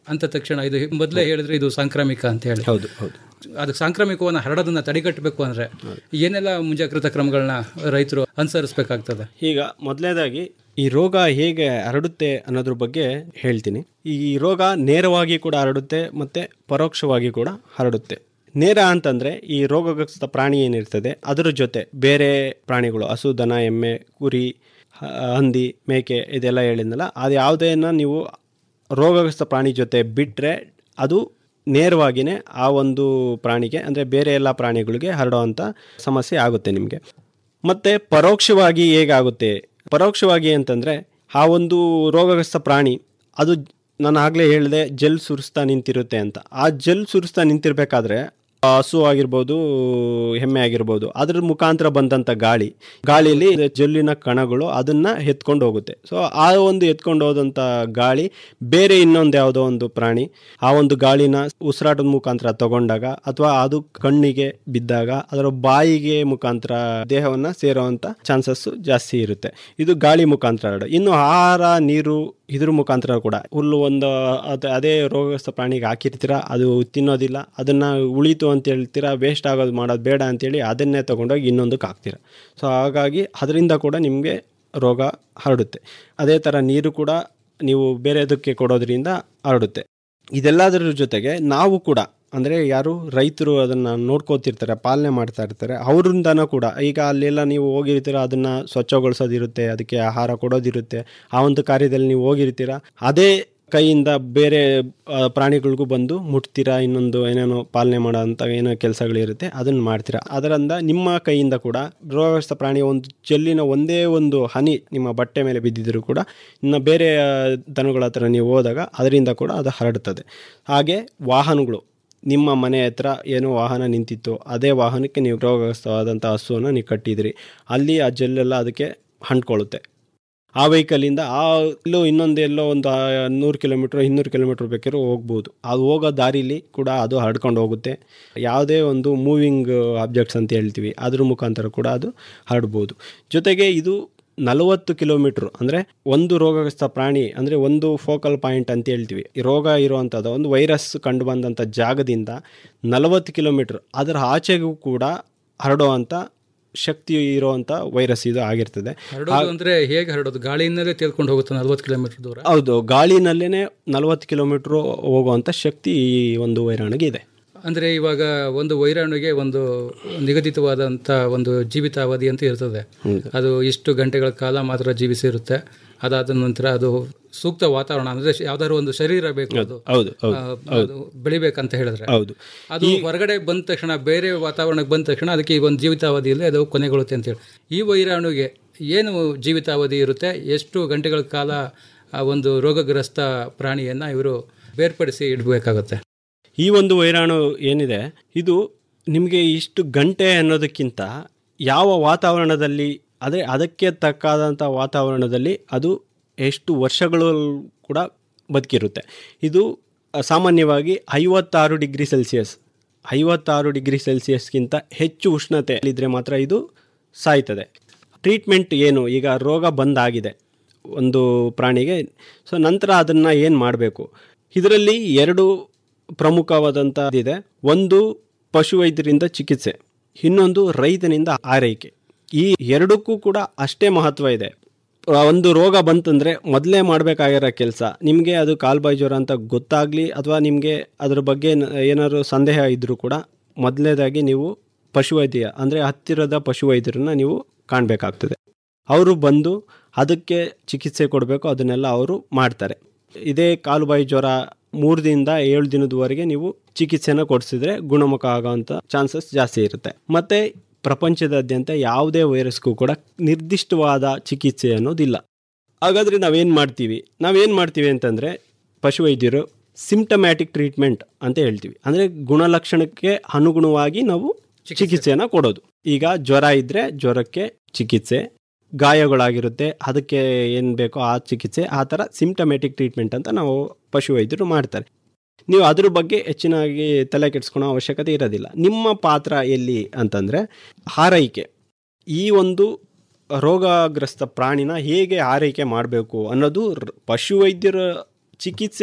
ಅಂತ ತಕ್ಷಣ ಇದು ಮೊದಲೇ ಹೇಳಿದ್ರೆ ಇದು ಸಾಂಕ್ರಾಮಿಕ ಅಂತ ಹೇಳಿ ಹೌದು ಹೌದು ಅದಕ್ಕೆ ಸಾಂಕ್ರಾಮಿಕವನ್ನು ಹರಡೋದನ್ನ ತಡೆಗಟ್ಟಬೇಕು ಅಂದ್ರೆ ಏನೆಲ್ಲ ಮುಂಜಾಗ್ರತಾ ಕ್ರಮಗಳನ್ನ ರೈತರು ಅನುಸರಿಸಬೇಕಾಗ್ತದೆ ಈಗ ಮೊದಲನೇದಾಗಿ ಈ ರೋಗ ಹೇಗೆ ಹರಡುತ್ತೆ ಅನ್ನೋದ್ರ ಬಗ್ಗೆ ಹೇಳ್ತೀನಿ ಈ ರೋಗ ನೇರವಾಗಿ ಕೂಡ ಹರಡುತ್ತೆ ಮತ್ತು ಪರೋಕ್ಷವಾಗಿ ಕೂಡ ಹರಡುತ್ತೆ ನೇರ ಅಂತಂದರೆ ಈ ರೋಗಗ್ರಸ್ತ ಪ್ರಾಣಿ ಏನಿರ್ತದೆ ಅದರ ಜೊತೆ ಬೇರೆ ಪ್ರಾಣಿಗಳು ಹಸು ದನ ಎಮ್ಮೆ ಕುರಿ ಹ- ಹಂದಿ ಮೇಕೆ ಇದೆಲ್ಲ ಹೇಳಿದ್ನಲ್ಲ ಅದು ಯಾವುದೇನ ನೀವು ರೋಗಗ್ರಸ್ತ ಪ್ರಾಣಿ ಜೊತೆ ಬಿಟ್ಟರೆ ಅದು ನೇರವಾಗಿಯೇ ಆ ಒಂದು ಪ್ರಾಣಿಗೆ ಅಂದರೆ ಬೇರೆ ಎಲ್ಲ ಪ್ರಾಣಿಗಳಿಗೆ ಹರಡುವಂಥ ಸಮಸ್ಯೆ ಆಗುತ್ತೆ ನಿಮಗೆ ಮತ್ತು ಪರೋಕ್ಷವಾಗಿ ಹೇಗಾಗುತ್ತೆ ಪರೋಕ್ಷವಾಗಿ ಅಂತಂದರೆ ಆ ಒಂದು ರೋಗಗ್ರಸ್ತ ಪ್ರಾಣಿ ಅದು ನಾನು ಆಗಲೇ ಹೇಳಿದೆ ಜೆಲ್ ಸುರಿಸ್ತಾ ನಿಂತಿರುತ್ತೆ ಅಂತ ಆ ಜೆಲ್ ಸುರಿಸ್ತಾ ನಿಂತಿರಬೇಕಾದ್ರೆ ಹಸು ಆಗಿರ್ಬೋದು ಎಮ್ಮೆ ಆಗಿರ್ಬೋದು ಅದ್ರ ಮುಖಾಂತರ ಬಂದಂಥ ಗಾಳಿ ಗಾಳಿಯಲ್ಲಿ ಜೆಲ್ಲಿನ ಕಣಗಳು ಅದನ್ನು ಎತ್ಕೊಂಡು ಹೋಗುತ್ತೆ ಸೊ ಆ ಒಂದು ಎತ್ಕೊಂಡು ಹೋದಂಥ ಗಾಳಿ ಬೇರೆ ಇನ್ನೊಂದು ಯಾವುದೋ ಒಂದು ಪ್ರಾಣಿ ಆ ಒಂದು ಗಾಳಿನ ಉಸಿರಾಟದ ಮುಖಾಂತರ ತಗೊಂಡಾಗ ಅಥವಾ ಅದು ಕಣ್ಣಿಗೆ ಬಿದ್ದಾಗ ಅದರ ಬಾಯಿಗೆ ಮುಖಾಂತರ ದೇಹವನ್ನು ಸೇರುವಂಥ ಚಾನ್ಸಸ್ ಜಾಸ್ತಿ ಇರುತ್ತೆ ಇದು ಗಾಳಿ ಮುಖಾಂತರ ಹರಡು ಇನ್ನು ಆಹಾರ ನೀರು ಇದ್ರ ಮುಖಾಂತರ ಕೂಡ ಹುಲ್ಲು ಒಂದು ಅದ ಅದೇ ರೋಗಗ್ರಸ್ತ ಪ್ರಾಣಿಗೆ ಹಾಕಿರ್ತೀರ ಅದು ತಿನ್ನೋದಿಲ್ಲ ಅದನ್ನು ಉಳಿತು ಅಂತ ಹೇಳ್ತೀರಾ ವೇಸ್ಟ್ ಆಗೋದು ಮಾಡೋದು ಬೇಡ ಅಂತೇಳಿ ಅದನ್ನೇ ತೊಗೊಂಡೋಗಿ ಇನ್ನೊಂದಕ್ಕೆ ಹಾಕ್ತೀರ ಸೊ ಹಾಗಾಗಿ ಅದರಿಂದ ಕೂಡ ನಿಮಗೆ ರೋಗ ಹರಡುತ್ತೆ ಅದೇ ಥರ ನೀರು ಕೂಡ ನೀವು ಬೇರೆದಕ್ಕೆ ಕೊಡೋದ್ರಿಂದ ಹರಡುತ್ತೆ ಇದೆಲ್ಲದರ ಜೊತೆಗೆ ನಾವು ಕೂಡ ಅಂದರೆ ಯಾರು ರೈತರು ಅದನ್ನು ನೋಡ್ಕೋತಿರ್ತಾರೆ ಪಾಲನೆ ಮಾಡ್ತಾ ಇರ್ತಾರೆ ಅವರಿಂದನೂ ಕೂಡ ಈಗ ಅಲ್ಲೆಲ್ಲ ನೀವು ಹೋಗಿರ್ತೀರ ಅದನ್ನು ಸ್ವಚ್ಛಗೊಳಿಸೋದಿರುತ್ತೆ ಅದಕ್ಕೆ ಆಹಾರ ಕೊಡೋದಿರುತ್ತೆ ಆ ಒಂದು ಕಾರ್ಯದಲ್ಲಿ ನೀವು ಹೋಗಿರ್ತೀರ ಅದೇ ಕೈಯಿಂದ ಬೇರೆ ಆ, ಪ್ರಾಣಿಗಳಿಗೂ ಬಂದು ಮುಟ್ತೀರಾ ಇನ್ನೊಂದು ಏನೇನೋ ಪಾಲನೆ ಮಾಡೋ ಅಂಥ ಏನೋ ಕೆಲಸಗಳಿರುತ್ತೆ ಅದನ್ನು ಮಾಡ್ತೀರಾ ಅದರಿಂದ ನಿಮ್ಮ ಕೈಯಿಂದ ಕೂಡ ರೋಗಗ್ರಸ್ತ ಪ್ರಾಣಿಯ ಒಂದು ಜೆಲ್ಲಿನ ಒಂದೇ ಒಂದು ಹನಿ ನಿಮ್ಮ ಬಟ್ಟೆ ಮೇಲೆ ಬಿದ್ದಿದ್ದರೂ ಕೂಡ ಇನ್ನು ಬೇರೆ ಆ, ದನಗಳ ಹತ್ರ ನೀವು ಹೋದಾಗ ಅದರಿಂದ ಕೂಡ ಅದು ಹರಡುತ್ತದೆ ಹಾಗೆ ವಾಹನಗಳು ನಿಮ್ಮ ಮನೆ ಹತ್ರ ಏನೋ ವಾಹನ ನಿಂತಿತ್ತು ಅದೇ ವಾಹನಕ್ಕೆ ನೀವು ರೋಗಗ್ರಸ್ತವಾದಂಥ ಹಸುವನ್ನು ನೀವು ಕಟ್ಟಿದಿರಿ ಅಲ್ಲಿ ಆ ಜೆಲ್ಲೆಲ್ಲ ಅದಕ್ಕೆ ಅಂಟ್ಕೊಳ್ಳುತ್ತೆ ಆ ವೆಹಿಕಲಿಂದ ಆ ಎಲ್ಲೋ ಇನ್ನೊಂದು ಎಲ್ಲೋ ಒಂದು ನೂರು ಕಿಲೋಮೀಟ್ರ್ ಇನ್ನೂರು ಕಿಲೋಮೀಟ್ರ್ ಬೇಕಾದ್ರೂ ಹೋಗ್ಬೋದು ಅದು ಹೋಗೋ ದಾರಿಲಿ ಕೂಡ ಅದು ಹರಡ್ಕೊಂಡು ಹೋಗುತ್ತೆ ಯಾವುದೇ ಒಂದು ಮೂವಿಂಗ್ ಆಬ್ಜೆಕ್ಟ್ಸ್ ಅಂತ ಹೇಳ್ತೀವಿ ಅದ್ರ ಮುಖಾಂತರ ಕೂಡ ಅದು ಹರಡ್ಬೋದು ಜೊತೆಗೆ ಇದು ನಲವತ್ತು ಕಿಲೋಮೀಟ್ರ್ ಅಂದರೆ ಒಂದು ರೋಗಗ್ರಸ್ತ ಪ್ರಾಣಿ ಅಂದರೆ ಒಂದು ಫೋಕಲ್ ಪಾಯಿಂಟ್ ಅಂತ ಹೇಳ್ತೀವಿ ಈ ರೋಗ ಇರುವಂಥದ್ದು ಒಂದು ವೈರಸ್ ಕಂಡು ಬಂದಂಥ ಜಾಗದಿಂದ ನಲವತ್ತು ಕಿಲೋಮೀಟ್ರ್ ಅದರ ಆಚೆಗೂ ಕೂಡ ಹರಡುವಂಥ ಶಕ್ತಿ ಇರುವಂಥ ವೈರಸ್ ಇದು ಆಗಿರ್ತದೆ ಹರಡೋದು ಅಂದ್ರೆ ಹೇಗೆ ಹರಡೋದು ಗಾಳಿಯಿಂದಲೇ ತೇಲ್ಕೊಂಡು ಹೋಗುತ್ತೆ ನಲ್ವತ್ತು ಕಿಲೋಮೀಟರ್ ದೂರ ಹೌದು ಗಾಳಿನಲ್ಲೇ ನಲವತ್ತು ಕಿಲೋಮೀಟ್ರ್ ಹೋಗುವಂಥ ಶಕ್ತಿ ಈ ಒಂದು ವೈರಾಣುಗೆ ಇದೆ ಅಂದ್ರೆ ಇವಾಗ ಒಂದು ವೈರಾಣುಗೆ ಒಂದು ನಿಗದಿತವಾದಂಥ ಒಂದು ಜೀವಿತಾವಧಿ ಅಂತ ಇರ್ತದೆ ಅದು ಇಷ್ಟು ಗಂಟೆಗಳ ಕಾಲ ಮಾತ್ರ ಜೀವಿಸಿರುತ್ತೆ ಅದಾದ ನಂತರ ಅದು ಸೂಕ್ತ ವಾತಾವರಣ ಅಂದ್ರೆ ಯಾವ್ದಾದ್ರು ಒಂದು ಶರೀರ ಬೇಕು ಅದು ಹೌದು ಹೌದು ಆ, ಅದು ಬೆಳಿಬೇಕಂತ ಹೇಳಿದ್ರೆ ಹೌದು ಅದು ಹೊರಗಡೆ ಬಂದ ತಕ್ಷಣ ಬೇರೆ ವಾತಾವರಣಕ್ಕೆ ಬಂದ ತಕ್ಷಣ ಅದಕ್ಕೆ ಈ ಒಂದು ಜೀವಿತಾವಧಿಯಲ್ಲಿ ಅದು ಕೊನೆಗೊಳ್ಳುತ್ತೆ ಅಂತ ಹೇಳಿ ಈ ವೈರಾಣುಗೆ ಏನು ಜೀವಿತಾವಧಿ ಇರುತ್ತೆ ಎಷ್ಟು ಗಂಟೆಗಳ ಕಾಲ ಆ ಒಂದು ರೋಗಗ್ರಸ್ತ ಪ್ರಾಣಿಯನ್ನ ಇವರು ಬೇರ್ಪಡಿಸಿ ಇಡಬೇಕಾಗುತ್ತೆ ಈ ಒಂದು ವೈರಾಣು ಏನಿದೆ ಇದು ನಿಮಗೆ ಇಷ್ಟು ಗಂಟೆ ಅನ್ನೋದಕ್ಕಿಂತ ಯಾವ ವಾತಾವರಣದಲ್ಲಿ ಅದೇ ಅದಕ್ಕೆ ತಕ್ಕಾದಂಥ ವಾತಾವರಣದಲ್ಲಿ ಅದು ಎಷ್ಟು ವರ್ಷಗಳು ಕೂಡ ಬದುಕಿರುತ್ತೆ ಇದು ಅ, ಸಾಮಾನ್ಯವಾಗಿ ಐವತ್ತಾರು ಡಿಗ್ರಿ ಸೆಲ್ಸಿಯಸ್ ಐವತ್ತಾರು ಡಿಗ್ರಿ ಸೆಲ್ಸಿಯಸ್ಗಿಂತ ಹೆಚ್ಚು ಉಷ್ಣತೆ ಇದ್ದರೆ ಮಾತ್ರ ಇದು ಸಾಯ್ತದೆ ಟ್ರೀಟ್ಮೆಂಟ್ ಏನು ಈಗ ರೋಗ ಬಂದಾಗಿದೆ ಒಂದು ಪ್ರಾಣಿಗೆ ಸೊ ನಂತರ ಅದನ್ನು ಏನು ಮಾಡಬೇಕು ಇದರಲ್ಲಿ ಎರಡು ಪ್ರಮುಖವಾದಂಥ ಇದೆ ಒಂದು ಪಶುವೈದ್ಯರಿಂದ ಚಿಕಿತ್ಸೆ ಇನ್ನೊಂದು ರೈತನಿಂದ ಆರೈಕೆ ಈ ಎರಡಕ್ಕೂ ಕೂಡ ಅಷ್ಟೇ ಮಹತ್ವ ಇದೆ ಆ, ಒಂದು ರೋಗ ಬಂತಂದರೆ ಮೊದಲೇ ಮಾಡಬೇಕಾಗಿರೋ ಕೆಲಸ ನಿಮಗೆ ಅದು ಕಾಲ್ಬಾಯಿ ಜ್ವರ ಅಂತ ಗೊತ್ತಾಗಲಿ ಅಥವಾ ನಿಮಗೆ ಅದ್ರ ಬಗ್ಗೆ ನ- ಏನಾದ್ರು ಸಂದೇಹ ಇದ್ದರೂ ಕೂಡ ಮೊದಲನೇದಾಗಿ ನೀವು ಪಶುವೈದ್ಯ ಅಂದರೆ ಹತ್ತಿರದ ಪಶುವೈದ್ಯರನ್ನ ನೀವು ಕಾಣಬೇಕಾಗ್ತದೆ ಅವರು ಬಂದು ಅದಕ್ಕೆ ಚಿಕಿತ್ಸೆ ಕೊಡಬೇಕು ಅದನ್ನೆಲ್ಲ ಅವರು ಮಾಡ್ತಾರೆ ಇದೇ ಕಾಲುಬಾಯಿ ಜ್ವರ ಮೂರು ದಿನದಿಂದ ಏಳು ದಿನದವರೆಗೆ ನೀವು ಚಿಕಿತ್ಸೆನ ಕೊಡಿಸಿದ್ರೆ ಗುಣಮುಖ ಆಗೋವಂಥ ಚಾನ್ಸಸ್ ಜಾಸ್ತಿ ಇರುತ್ತೆ ಮತ್ತು ಪ್ರಪಂಚದಾದ್ಯಂತ ಯಾವುದೇ ವೈರಸ್ಗೂ ಕೂಡ ನಿರ್ದಿಷ್ಟವಾದ ಚಿಕಿತ್ಸೆ ಅನ್ನೋದಿಲ್ಲ ಹಾಗಾದರೆ ನಾವೇನು ಮಾಡ್ತೀವಿ ನಾವೇನು ಮಾಡ್ತೀವಿ ಅಂತಂದರೆ ಪಶುವೈದ್ಯರು ಸಿಂಪ್ಟಮ್ಯಾಟಿಕ್ ಟ್ರೀಟ್ಮೆಂಟ್ ಅಂತ ಹೇಳ್ತೀವಿ ಅಂದರೆ ಗುಣಲಕ್ಷಣಕ್ಕೆ ಅನುಗುಣವಾಗಿ ನಾವು ಚಿಕಿತ್ಸೆಯನ್ನು ಕೊಡೋದು ಈಗ ಜ್ವರ ಇದ್ದರೆ ಜ್ವರಕ್ಕೆ ಚಿಕಿತ್ಸೆ ಗಾಯಗಳಾಗಿರುತ್ತೆ ಅದಕ್ಕೆ ಏನು ಬೇಕೋ ಆ ಚಿಕಿತ್ಸೆ ಆ ಥರ ಸಿಂಪ್ಟಮ್ಯಾಟಿಕ್ ಟ್ರೀಟ್ಮೆಂಟ್ ಅಂತ ನಾವು ಪಶುವೈದ್ಯರು ಮಾಡ್ತಾರೆ ನೀವು ಅದ್ರ ಬಗ್ಗೆ ಹೆಚ್ಚಿನಾಗಿ ತಲೆ ಕೆಡಿಸ್ಕೊಳೋ ಅವಶ್ಯಕತೆ ಇರೋದಿಲ್ಲ ನಿಮ್ಮ ಪಾತ್ರ ಎಲ್ಲಿ ಅಂತಂದರೆ ಆರೈಕೆ ಈ ಒಂದು ರೋಗಗ್ರಸ್ತ ಪ್ರಾಣಿನ ಹೇಗೆ ಆರೈಕೆ ಮಾಡಬೇಕು ಅನ್ನೋದು ರ್- ಪಶುವೈದ್ಯರ ಚಿಕಿತ್ಸೆ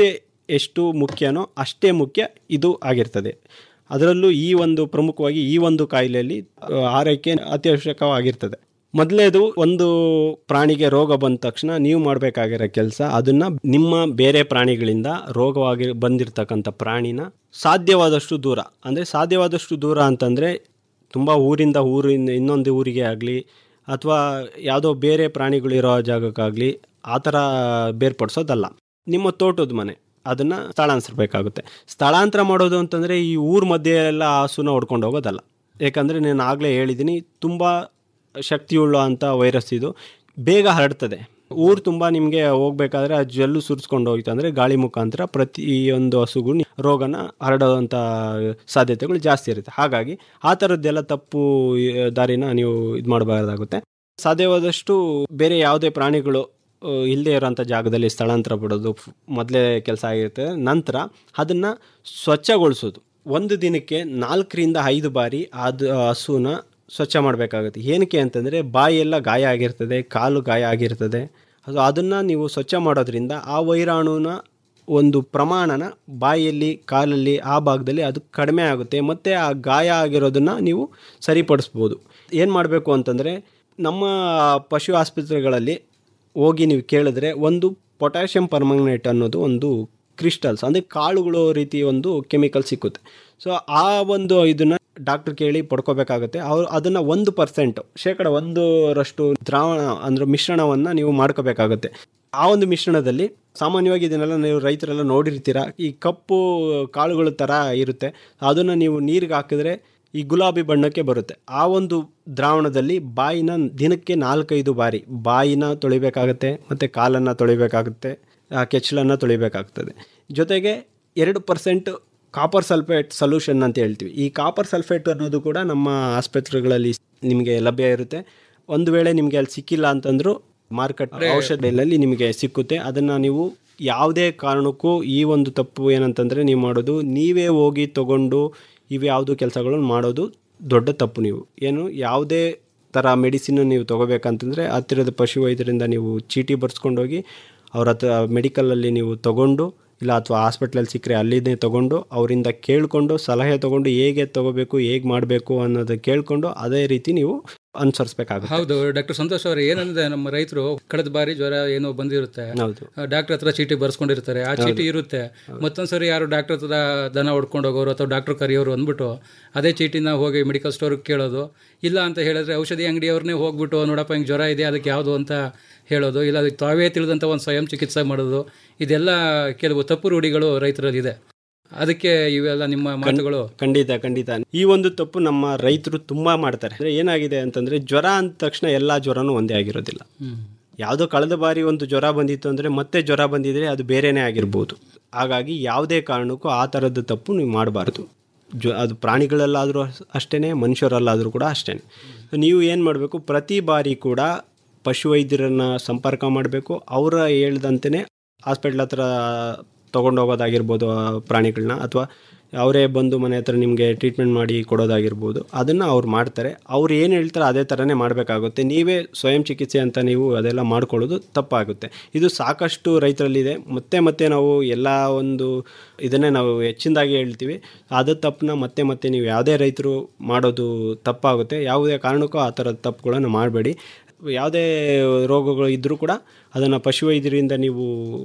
ಎಷ್ಟು ಮುಖ್ಯನೋ ಅಷ್ಟೇ ಮುಖ್ಯ ಇದು ಆಗಿರ್ತದೆ ಅದರಲ್ಲೂ ಈ ಒಂದು ಪ್ರಮುಖವಾಗಿ ಈ ಒಂದು ಕಾಯಿಲೆಯಲ್ಲಿ ಆ, ಆರೈಕೆ ಅತ್ಯವಶ್ಯಕವಾಗಿರ್ತದೆ ಮೊದಲೇದು ಒಂದು ಪ್ರಾಣಿಗೆ ರೋಗ ಬಂದ ತಕ್ಷಣ ನೀವು ಮಾಡಬೇಕಾಗಿರೋ ಕೆಲಸ ಅದನ್ನ ನಿಮ್ಮ ಬೇರೆ ಪ್ರಾಣಿಗಳಿಂದ ರೋಗವಾಗಿ ಬಂದಿರತಕ್ಕಂಥ ಪ್ರಾಣಿನ ಸಾಧ್ಯವಾದಷ್ಟು ದೂರ ಅಂದರೆ ಸಾಧ್ಯವಾದಷ್ಟು ದೂರ ಅಂತಂದರೆ ತುಂಬ ಊರಿಂದ ಊರಿಂದ ಇನ್ನೊಂದು ಊರಿಗೆ ಆಗಲಿ ಅಥವಾ ಯಾವುದೋ ಬೇರೆ ಪ್ರಾಣಿಗಳಿರೋ ಜಾಗಕ್ಕಾಗಲಿ ಆ ಥರ ಬೇರ್ಪಡಿಸೋದಲ್ಲ ನಿಮ್ಮ ತೋಟದ ಮನೆ ಅದನ್ನು ಸ್ಥಳಾಂತರಿಸಬೇಕಾಗುತ್ತೆ ಸ್ಥಳಾಂತರ ಮಾಡೋದು ಅಂತಂದರೆ ಈ ಊರ ಮಧ್ಯೆ ಎಲ್ಲ ಹಸುನ ಹೊಡ್ಕೊಂಡು ಹೋಗೋದಲ್ಲ ಯಾಕಂದರೆ ನಾನು ಆಗಲೇ ಹೇಳಿದ್ದೀನಿ ತುಂಬ ಶಕ್ತಿಯುಳ್ಳ ಅಂಥ ವೈರಸ್ ಇದು ಬೇಗ ಹರಡ್ತದೆ ಊರು ತುಂಬ ನಿಮಗೆ ಹೋಗ್ಬೇಕಾದ್ರೆ ಆ ಜಲ್ಲು ಸುರಿಸ್ಕೊಂಡು ಹೋಯ್ತು ಅಂದರೆ ಗಾಳಿ ಮುಖಾಂತರ ಪ್ರತಿಯೊಂದು ಹಸುಗೂ ನಿ- ರೋಗನ ಹರಡುವಂಥ ಸಾಧ್ಯತೆಗಳು ಜಾಸ್ತಿ ಇರುತ್ತೆ ಹಾಗಾಗಿ ಆ ಥರದ್ದೆಲ್ಲ ತಪ್ಪು ಆ, ದಾರಿನ ನೀವು ಇದು ಮಾಡಬಾರ್ದಾಗುತ್ತೆ ಸಾಧ್ಯವಾದಷ್ಟು ಬೇರೆ ಯಾವುದೇ ಪ್ರಾಣಿಗಳು ಆ, ಇಲ್ಲದೆ ಇರೋಂಥ ಜಾಗದಲ್ಲಿ ಸ್ಥಳಾಂತರ ಪಡೋದು ಮೊದಲೇ ಕೆಲಸ ಆಗಿರ್ತದೆ ನಂತರ ಅದನ್ನು ಸ್ವಚ್ಛಗೊಳಿಸೋದು ಒಂದು ದಿನಕ್ಕೆ ನಾಲ್ಕರಿಂದ ಐದು ಬಾರಿ ಅದು ಹಸುನ ಸ್ವಚ್ಛ ಮಾಡಬೇಕಾಗುತ್ತೆ ಏನಕ್ಕೆ ಅಂತಂದರೆ ಬಾಯಿಯೆಲ್ಲ ಗಾಯ ಆಗಿರ್ತದೆ ಕಾಲು ಗಾಯ ಆಗಿರ್ತದೆ ಅದು ಅದನ್ನು ನೀವು ಸ್ವಚ್ಛ ಮಾಡೋದ್ರಿಂದ ಆ ವೈರಾಣುನ ಒಂದು ಪ್ರಮಾಣನ ಬಾಯಿಯಲ್ಲಿ ಕಾಲಲ್ಲಿ ಆ ಭಾಗದಲ್ಲಿ ಅದು ಕಡಿಮೆ ಆಗುತ್ತೆ ಮತ್ತು ಆ ಗಾಯ ಆಗಿರೋದನ್ನು ನೀವು ಸರಿಪಡಿಸ್ಬೋದು ಏನು ಮಾಡಬೇಕು ಅಂತಂದರೆ ನಮ್ಮ ಪಶು ಆಸ್ಪತ್ರೆಗಳಲ್ಲಿ ಹೋಗಿ ನೀವು ಕೇಳಿದ್ರೆ ಒಂದು ಪೊಟ್ಯಾಷಿಯಂ ಪರ್ಮಂಗನೇಟ್ ಅನ್ನೋದು ಒಂದು ಕ್ರಿಸ್ಟಲ್ಸ್ ಅಂದರೆ ಕಾಳುಗಳು ರೀತಿ ಒಂದು ಕೆಮಿಕಲ್ ಸಿಕ್ಕುತ್ತೆ ಸೊ ಆ ಒಂದು ಇದನ್ನು ಡಾಕ್ಟರ್ ಕೇಳಿ ಪಡ್ಕೋಬೇಕಾಗುತ್ತೆ ಅವ್ರು ಅದನ್ನು ಒಂದು ಪರ್ಸೆಂಟ್ ಶೇಕಡ ಒಂದರಷ್ಟು ದ್ರಾವಣ ಅಂದರೆ ಮಿಶ್ರಣವನ್ನು ನೀವು ಮಾಡ್ಕೋಬೇಕಾಗುತ್ತೆ ಆ ಒಂದು ಮಿಶ್ರಣದಲ್ಲಿ ಸಾಮಾನ್ಯವಾಗಿ ಇದನ್ನೆಲ್ಲ ನೀವು ರೈತರೆಲ್ಲ ನೋಡಿರ್ತೀರ ಈ ಕಪ್ಪು ಕಾಳುಗಳ ಥರ ಇರುತ್ತೆ ಅದನ್ನು ನೀವು ನೀರಿಗೆ ಹಾಕಿದ್ರೆ ಈ ಗುಲಾಬಿ ಬಣ್ಣಕ್ಕೆ ಬರುತ್ತೆ ಆ ಒಂದು ದ್ರಾವಣದಲ್ಲಿ ಬಾಯಿನ ದಿನಕ್ಕೆ ನಾಲ್ಕೈದು ಬಾರಿ ಬಾಯಿನ ತೊಳಿಬೇಕಾಗತ್ತೆ ಮತ್ತು ಕಾಲನ್ನು ತೊಳಿಬೇಕಾಗುತ್ತೆ ಆ ಕೆಚ್ಚಲನ್ನು ತೊಳಿಬೇಕಾಗ್ತದೆ ಜೊತೆಗೆ ಎರಡು ಪರ್ಸೆಂಟ್ ಕಾಪರ್ ಸಲ್ಫೇಟ್ ಸೊಲ್ಯೂಷನ್ ಅಂತ ಹೇಳ್ತೀವಿ ಈ ಕಾಪರ್ ಸಲ್ಫೇಟ್ ಅನ್ನೋದು ಕೂಡ ನಮ್ಮ ಆಸ್ಪತ್ರೆಗಳಲ್ಲಿ ನಿಮಗೆ ಲಭ್ಯ ಇರುತ್ತೆ ಒಂದು ವೇಳೆ ನಿಮಗೆ ಅಲ್ಲಿ ಸಿಕ್ಕಿಲ್ಲ ಅಂತಂದ್ರೂ ಮಾರ್ಕೆಟ್ ಔಷಧಿಯಲ್ಲಿ ನಿಮಗೆ ಸಿಕ್ಕುತ್ತೆ ಅದನ್ನು ನೀವು ಯಾವುದೇ ಕಾರಣಕ್ಕೂ ಈ ಒಂದು ತಪ್ಪು ಏನಂತಂದರೆ ನೀವು ಮಾಡೋದು ನೀವೇ ಹೋಗಿ ತಗೊಂಡು ಇವು ಯಾವುದು ಕೆಲಸಗಳನ್ನು ಮಾಡೋದು ದೊಡ್ಡ ತಪ್ಪು ನೀವು ಏನು ಯಾವುದೇ ಥರ ಮೆಡಿಸಿನ್ ನೀವು ತೊಗೋಬೇಕಂತಂದರೆ ಹತ್ತಿರದ ಪಶು ವೈದ್ಯರಿಂದ ನೀವು ಚೀಟಿ ಬರ್ಸ್ಕೊಂಡೋಗಿ ಅವ್ರ ಹತ್ರ ಮೆಡಿಕಲಲ್ಲಿ ನೀವು ತಗೊಂಡು ಇಲ್ಲ ಅಥವಾ ಹಾಸ್ಪಿಟ್ಲಲ್ಲಿ ಸಿಕ್ಕರೆ ಅಲ್ಲಿಂದೇ ತೊಗೊಂಡು ಅವರಿಂದ ಕೇಳಿಕೊಂಡು ಸಲಹೆ ತೊಗೊಂಡು ಹೇಗೆ ತೊಗೋಬೇಕು ಹೇಗೆ ಮಾಡಬೇಕು ಅನ್ನೋದು ಕೇಳಿಕೊಂಡು ಅದೇ ರೀತಿ ನೀವು ಅನುಸರಿಸ್ಬೇಕಾಗುತ್ತೆ ಹೌದು ಡಾಕ್ಟರ್ ಸಂತೋಷ್ ಅವರೇ ಏನಂದ್ರೆ ನಮ್ಮ ರೈತರು ಕಳೆದ ಬಾರಿ ಜ್ವರ ಏನೋ ಬಂದಿರುತ್ತೆ ಹೌದು ಡಾಕ್ಟರ್ ಹತ್ರ ಚೀಟಿ ಬರ್ಸ್ಕೊಂಡಿರ್ತಾರೆ ಆ ಚೀಟಿ ಇರುತ್ತೆ ಮತ್ತೊಂದ್ಸರಿ ಯಾರು ಡಾಕ್ಟರ್ ಹತ್ರ ದನ ಹೊಡ್ಕೊಂಡು ಹೋಗೋರು ಅಥವಾ ಡಾಕ್ಟರ್ ಕರೆಯೋರು ಅಂದ್ಬಿಟ್ಟು ಅದೇ ಚೀಟಿನ ಹೋಗಿ ಮೆಡಿಕಲ್ ಸ್ಟೋರ್ಗೆ ಕೇಳೋದು ಇಲ್ಲ ಅಂತ ಹೇಳಿದ್ರೆ ಔಷಧಿ ಅಂಗಡಿಯವ್ರನ್ನೇ ಹೋಗ್ಬಿಟ್ಟು ನೋಡಪ್ಪ ಹಿಂಗೆ ಜ್ವರ ಇದೆ ಅದಕ್ಕೆ ಯಾವುದು ಅಂತ ಹೇಳೋದು ಇಲ್ಲ ಅದಕ್ಕೆ ತಾವೇ ತಿಳಿದಂಥ ಒಂದು ಸ್ವಯಂ ಚಿಕಿತ್ಸೆ ಮಾಡೋದು ಇದೆಲ್ಲ ಕೆಲವು ತಪ್ಪು ರೂಢಿಗಳು ರೈತರಲ್ಲಿದೆ ಅದಕ್ಕೆ ಇವೆಲ್ಲ ನಿಮ್ಮ ಮಾತುಗಳು ಖಂಡಿತ ಖಂಡಿತ ಈ ಒಂದು ತಪ್ಪು ನಮ್ಮ ರೈತರು ತುಂಬಾ ಮಾಡ್ತಾರೆ ಅಂದ್ರೆ ಏನಾಗಿದೆ ಅಂತಂದ್ರೆ ಜ್ವರ ಅಂದ ತಕ್ಷಣ ಎಲ್ಲಾ ಜ್ವರನೂ ಒಂದೇ ಆಗಿರೋದಿಲ್ಲ ಯಾವುದೋ ಕಳೆದ ಬಾರಿ ಒಂದು ಜ್ವರ ಬಂದಿತ್ತು ಅಂದರೆ ಮತ್ತೆ ಜ್ವರ ಬಂದಿದ್ರೆ ಅದು ಬೇರೆನೇ ಆಗಿರ್ಬೋದು ಹಾಗಾಗಿ ಯಾವುದೇ ಕಾರಣಕ್ಕೂ ಆ ಥರದ್ದು ತಪ್ಪು ನೀವು ಮಾಡಬಾರ್ದು ಜ್ವ ಅದು ಪ್ರಾಣಿಗಳಲ್ಲಾದರೂ ಅಷ್ಟೇ ಮನುಷ್ಯರಲ್ಲಾದರೂ ಕೂಡ ಅಷ್ಟೇ ನೀವು ಏನು ಮಾಡಬೇಕು ಪ್ರತಿ ಬಾರಿ ಕೂಡ ಪಶುವೈದ್ಯರನ್ನು ಸಂಪರ್ಕ ಮಾಡಬೇಕು ಅವರ ಹೇಳ್ದಂತೆಯೇ ಹಾಸ್ಪಿಟ್ಲ್ ಹತ್ರ ತೊಗೊಂಡೋಗೋದಾಗಿರ್ಬೋದು ಆ ಪ್ರಾಣಿಗಳನ್ನ ಅಥವಾ ಅವರೇ ಬಂದು ಮನೆ ಹತ್ರ ನಿಮಗೆ ಟ್ರೀಟ್ಮೆಂಟ್ ಮಾಡಿ ಕೊಡೋದಾಗಿರ್ಬೋದು ಅದನ್ನು ಅವ್ರು ಮಾಡ್ತಾರೆ ಅವ್ರು ಏನು ಹೇಳ್ತಾರೆ ಅದೇ ಥರನೇ ಮಾಡಬೇಕಾಗುತ್ತೆ ನೀವೇ ಸ್ವಯಂ ಚಿಕಿತ್ಸೆ ಅಂತ ನೀವು ಅದೆಲ್ಲ ಮಾಡ್ಕೊಳ್ಳೋದು ತಪ್ಪಾಗುತ್ತೆ ಇದು ಸಾಕಷ್ಟು ರೈತರಲ್ಲಿದೆ ಮತ್ತೆ ಮತ್ತೆ ನಾವು ಎಲ್ಲ ಒಂದು ಇದನ್ನೇ ನಾವು ಹೆಚ್ಚಿನದಾಗಿ ಹೇಳ್ತೀವಿ ಅದು ತಪ್ಪನ್ನ ಮತ್ತೆ ಮತ್ತೆ ನೀವು ಯಾವುದೇ ರೈತರು ಮಾಡೋದು ತಪ್ಪಾಗುತ್ತೆ ಯಾವುದೇ ಕಾರಣಕ್ಕೂ ಆ ಥರದ ತಪ್ಪುಗಳನ್ನು ಮಾಡಬೇಡಿ ಯಾವುದೇ ರೋಗಗಳು ಇದ್ದರೂ ಕೂಡ ಅದನ್ನು ಪಶುವೈದ್ಯರಿಂದ ನೀವು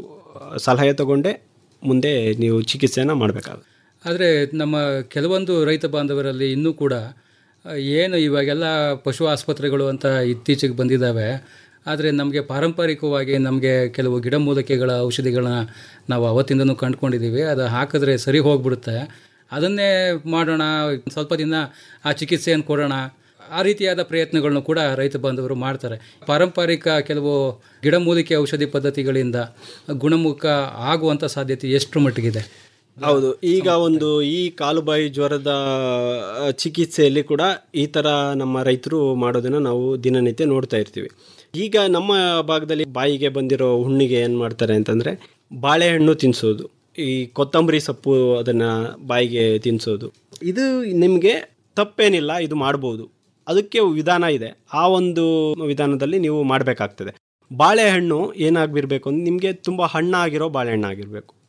ಸಲಹೆ ತಗೊಂಡೆ ಮುಂದೆ ನೀವು ಚಿಕಿತ್ಸೆಯನ್ನು ಮಾಡಬೇಕಾಗುತ್ತೆ ಆದರೆ ನಮ್ಮ ಕೆಲವೊಂದು ರೈತ ಬಾಂಧವರಲ್ಲಿ ಇನ್ನೂ ಕೂಡ ಆ, ಏನು ಇವಾಗೆಲ್ಲ ಪಶು ಆಸ್ಪತ್ರೆಗಳು ಅಂತ ಇತ್ತೀಚೆಗೆ ಬಂದಿದ್ದಾವೆ ಆದರೆ ನಮಗೆ ಪಾರಂಪರಿಕವಾಗಿ ನಮಗೆ ಕೆಲವು ಗಿಡಮೂಲಿಕೆಗಳ ಔಷಧಿಗಳನ್ನ ನಾವು ಅವತ್ತಿಂದನೂ ಕಂಡುಕೊಂಡಿದ್ದೀವಿ ಅದು ಹಾಕಿದ್ರೆ ಸರಿ ಹೋಗ್ಬಿಡುತ್ತೆ ಅದನ್ನೇ ಮಾಡೋಣ ಸ್ವಲ್ಪ ದಿನ ಆ ಚಿಕಿತ್ಸೆಯನ್ನು ಕೊಡೋಣ ಆ ರೀತಿಯಾದ ಪ್ರಯತ್ನಗಳನ್ನು ಕೂಡ ರೈತ ಬಾಂಧವರು ಮಾಡ್ತಾರೆ ಪಾರಂಪರಿಕ ಕೆಲವು ಗಿಡಮೂಲಿಕೆ ಔಷಧಿ ಪದ್ಧತಿಗಳಿಂದ ಗುಣಮುಖ ಆಗುವಂಥ ಸಾಧ್ಯತೆ ಎಷ್ಟು ಮಟ್ಟಿಗಿದೆ ಹೌದು ಈಗ ಒಂದು ಈ ಕಾಲುಬಾಯಿ ಜ್ವರದ ಆ, ಚಿಕಿತ್ಸೆಯಲ್ಲಿ ಕೂಡ ಈ ಥರ ನಮ್ಮ ರೈತರು ಮಾಡೋದನ್ನು ನಾವು ದಿನನಿತ್ಯ ನೋಡ್ತಾ ಇರ್ತೀವಿ ಈಗ ನಮ್ಮ ಭಾಗದಲ್ಲಿ ಬಾಯಿಗೆ ಬಂದಿರೋ ಹುಣ್ಣಿಗೆ ಏನು ಮಾಡ್ತಾರೆ ಅಂತಂದರೆ ಬಾಳೆಹಣ್ಣು ತಿನ್ನಿಸೋದು ಈ ಕೊತ್ತಂಬರಿ ಸೊಪ್ಪು ಅದನ್ನು ಬಾಯಿಗೆ ತಿನ್ನಿಸೋದು ಇದು ನಿಮಗೆ ತಪ್ಪೇನಿಲ್ಲ ಇದು ಮಾಡ್ಬೋದು ಅದಕ್ಕೆ ವಿಧಾನ ಇದೆ ಆ ಒಂದು ವಿಧಾನದಲ್ಲಿ ನೀವು ಮಾಡಬೇಕಾಗ್ತದೆ ಬಾಳೆಹಣ್ಣು ಏನಾಗಿರ್ಬೇಕು ಅಂದ್ರೆ ನಿಮಗೆ ತುಂಬ ಹಣ್ಣಾಗಿರೋ ಬಾಳೆಹಣ್ಣು ಆಗಿರಬೇಕು